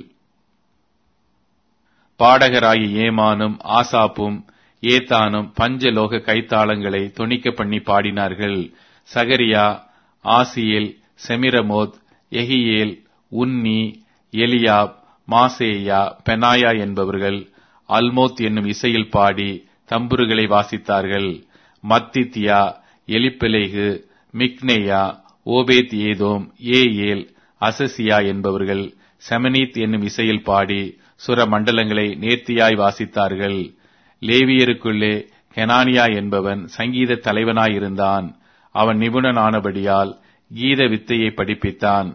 பாடகராகிய ஏமானும் ஆசாப்பும் ஏத்தானும் பஞ்சலோக கைத்தாளங்களை தொனிக்க பண்ணி பாடினார்கள் சகரியா ஆசியேல் செமிரமோத் எகியேல் உன்னி எலியாப் மாசேயா பெனாயா என்பவர்கள் அல்மோத் என்னும் இசையில் பாடி தம்புருகளை வாசித்தார்கள் மத்தித்யா எலிப்பெலேகு மிக்னேயா ஓபேத் ஏதோம் ஏயேல் அசசியா என்பவர்கள் செமனீத் என்னும் இசையில் பாடி சுர மண்டலங்களை நேர்த்தியாய் வாசித்தார்கள் லேவியருக்குள்ளே கெனானியா என்பவன் சங்கீத தலைவனாயிருந்தான் அவன் நிபுணனானபடியால் கீத வித்தையை படிப்பித்தான்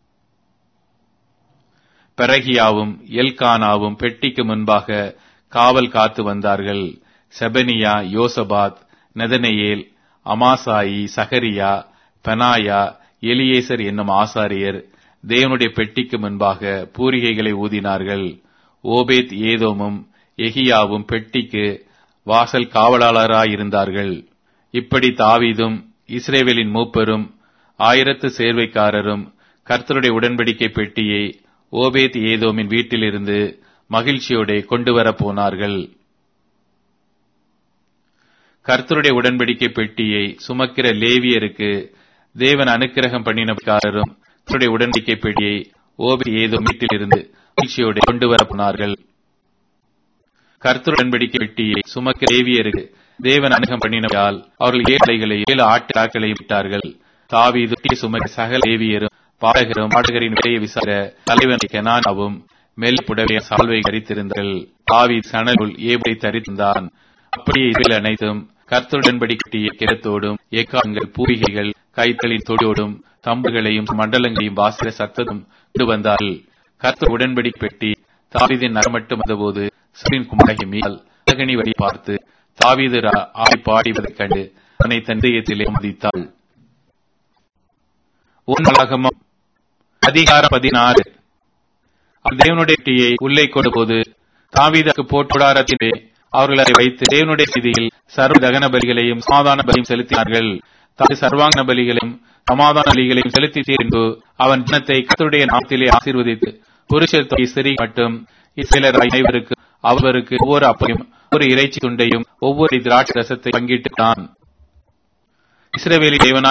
பெரகியாவும் எல்கானாவும் பெட்டிக்கு முன்பாக காவல் காத்து வந்தார்கள் செபனியா யோசபாத் நெதனேயேல் அமாசாயி சகரியா பெனாயா எலியேசர் என்னும் ஆசாரியர் தேவனுடைய பெட்டிக்கு முன்பாக பூரிகைகளை ஊதினார்கள் ஓபேத் ஏதோமும் எகியாவும் பெட்டிக்கு வாசல் காவலாளராயிருந்தார்கள் இப்படி தாவீதும் இஸ்ரேவேலின் மூப்பரும் ஆயிரத்து சேர்வைக்காரரும் கர்த்தருடைய உடன்படிக்கை பெட்டியை ஓபேத் ஏதோமின் வீட்டிலிருந்து மகிழ்ச்சியோட கொண்டு வரப் போனார்கள் கர்த்தருடைய உடன்படிக்கை பெட்டியை சுமக்கிற லேவியருக்கு தேவன் அனுக்கிரகம் பண்ணினக்காரரும் கர்த்தருடைய உடன்படிக்கை பெட்டியை ஓபி ஏதோ வீட்டிலிருந்து மகிழ்ச்சியோட கொண்டு வர போனார்கள் கர்த்தர் உடன்படிக்கை பெட்டியை சுமக்கிற லேவியருக்கு தேவன் அனுகம் பண்ணினதால் அவர்கள் ஏழைகளை ஏழு ஆட்டாக்களை விட்டார்கள் தாவீது சுமக்க சகல லேவியரும் பாடகரும் பாடகரின் விலையை விசார தலைவன் கெனானாவும் மெல் புடவைய சால்வை கரித்திருந்தார்கள் தாவி சணலுள் ஏபை தரித்திருந்தான் அப்படியே இதில் அனைத்தும் கர்த்தருடன்படி கட்டிய கிரத்தோடும் ஏக்காங்கள் பூரிகைகள் கைத்தலின் தொடியோடும் தம்புகளையும் மண்டலங்களையும் வாசிர சத்ததும் கொண்டு வந்தார்கள் கர்த்தர் உடன்படி பெட்டி தாவிதின் நரமட்டும் வந்தபோது சபின் குமாரகி மீதால் அழகணி வழி பார்த்து தாவீது ஆடி பாடிவதைக் கண்டு அவனை தந்தையத்திலே மதித்தாள் உன்னலாகமம் அதிகாரம் பதினாறு தேவனுடைய பெட்டியை உள்ளே கொண்டு போது தாவீதற்கு போட்டுடாரத்திலே அவர்கள் அதை வைத்து தேவனுடைய செய்தியில் சர்வ தகன பலிகளையும் சமாதான பலியும் செலுத்தினார்கள் தனது சர்வாங்க பலிகளையும் சமாதான பலிகளையும் செலுத்தி தீர்ந்து அவன் ஜனத்தை கத்தருடைய நாட்டிலே ஆசீர்வதித்து புருஷர் தொகை சிறி மட்டும் இஸ்ரேலர் அனைவருக்கு அவருக்கு ஒவ்வொரு அப்பையும் ஒரு இறைச்சி துண்டையும் ஒவ்வொரு திராட்சை ரசத்தை பங்கிட்டுத்தான் இஸ்ரவேலி தேவனாய்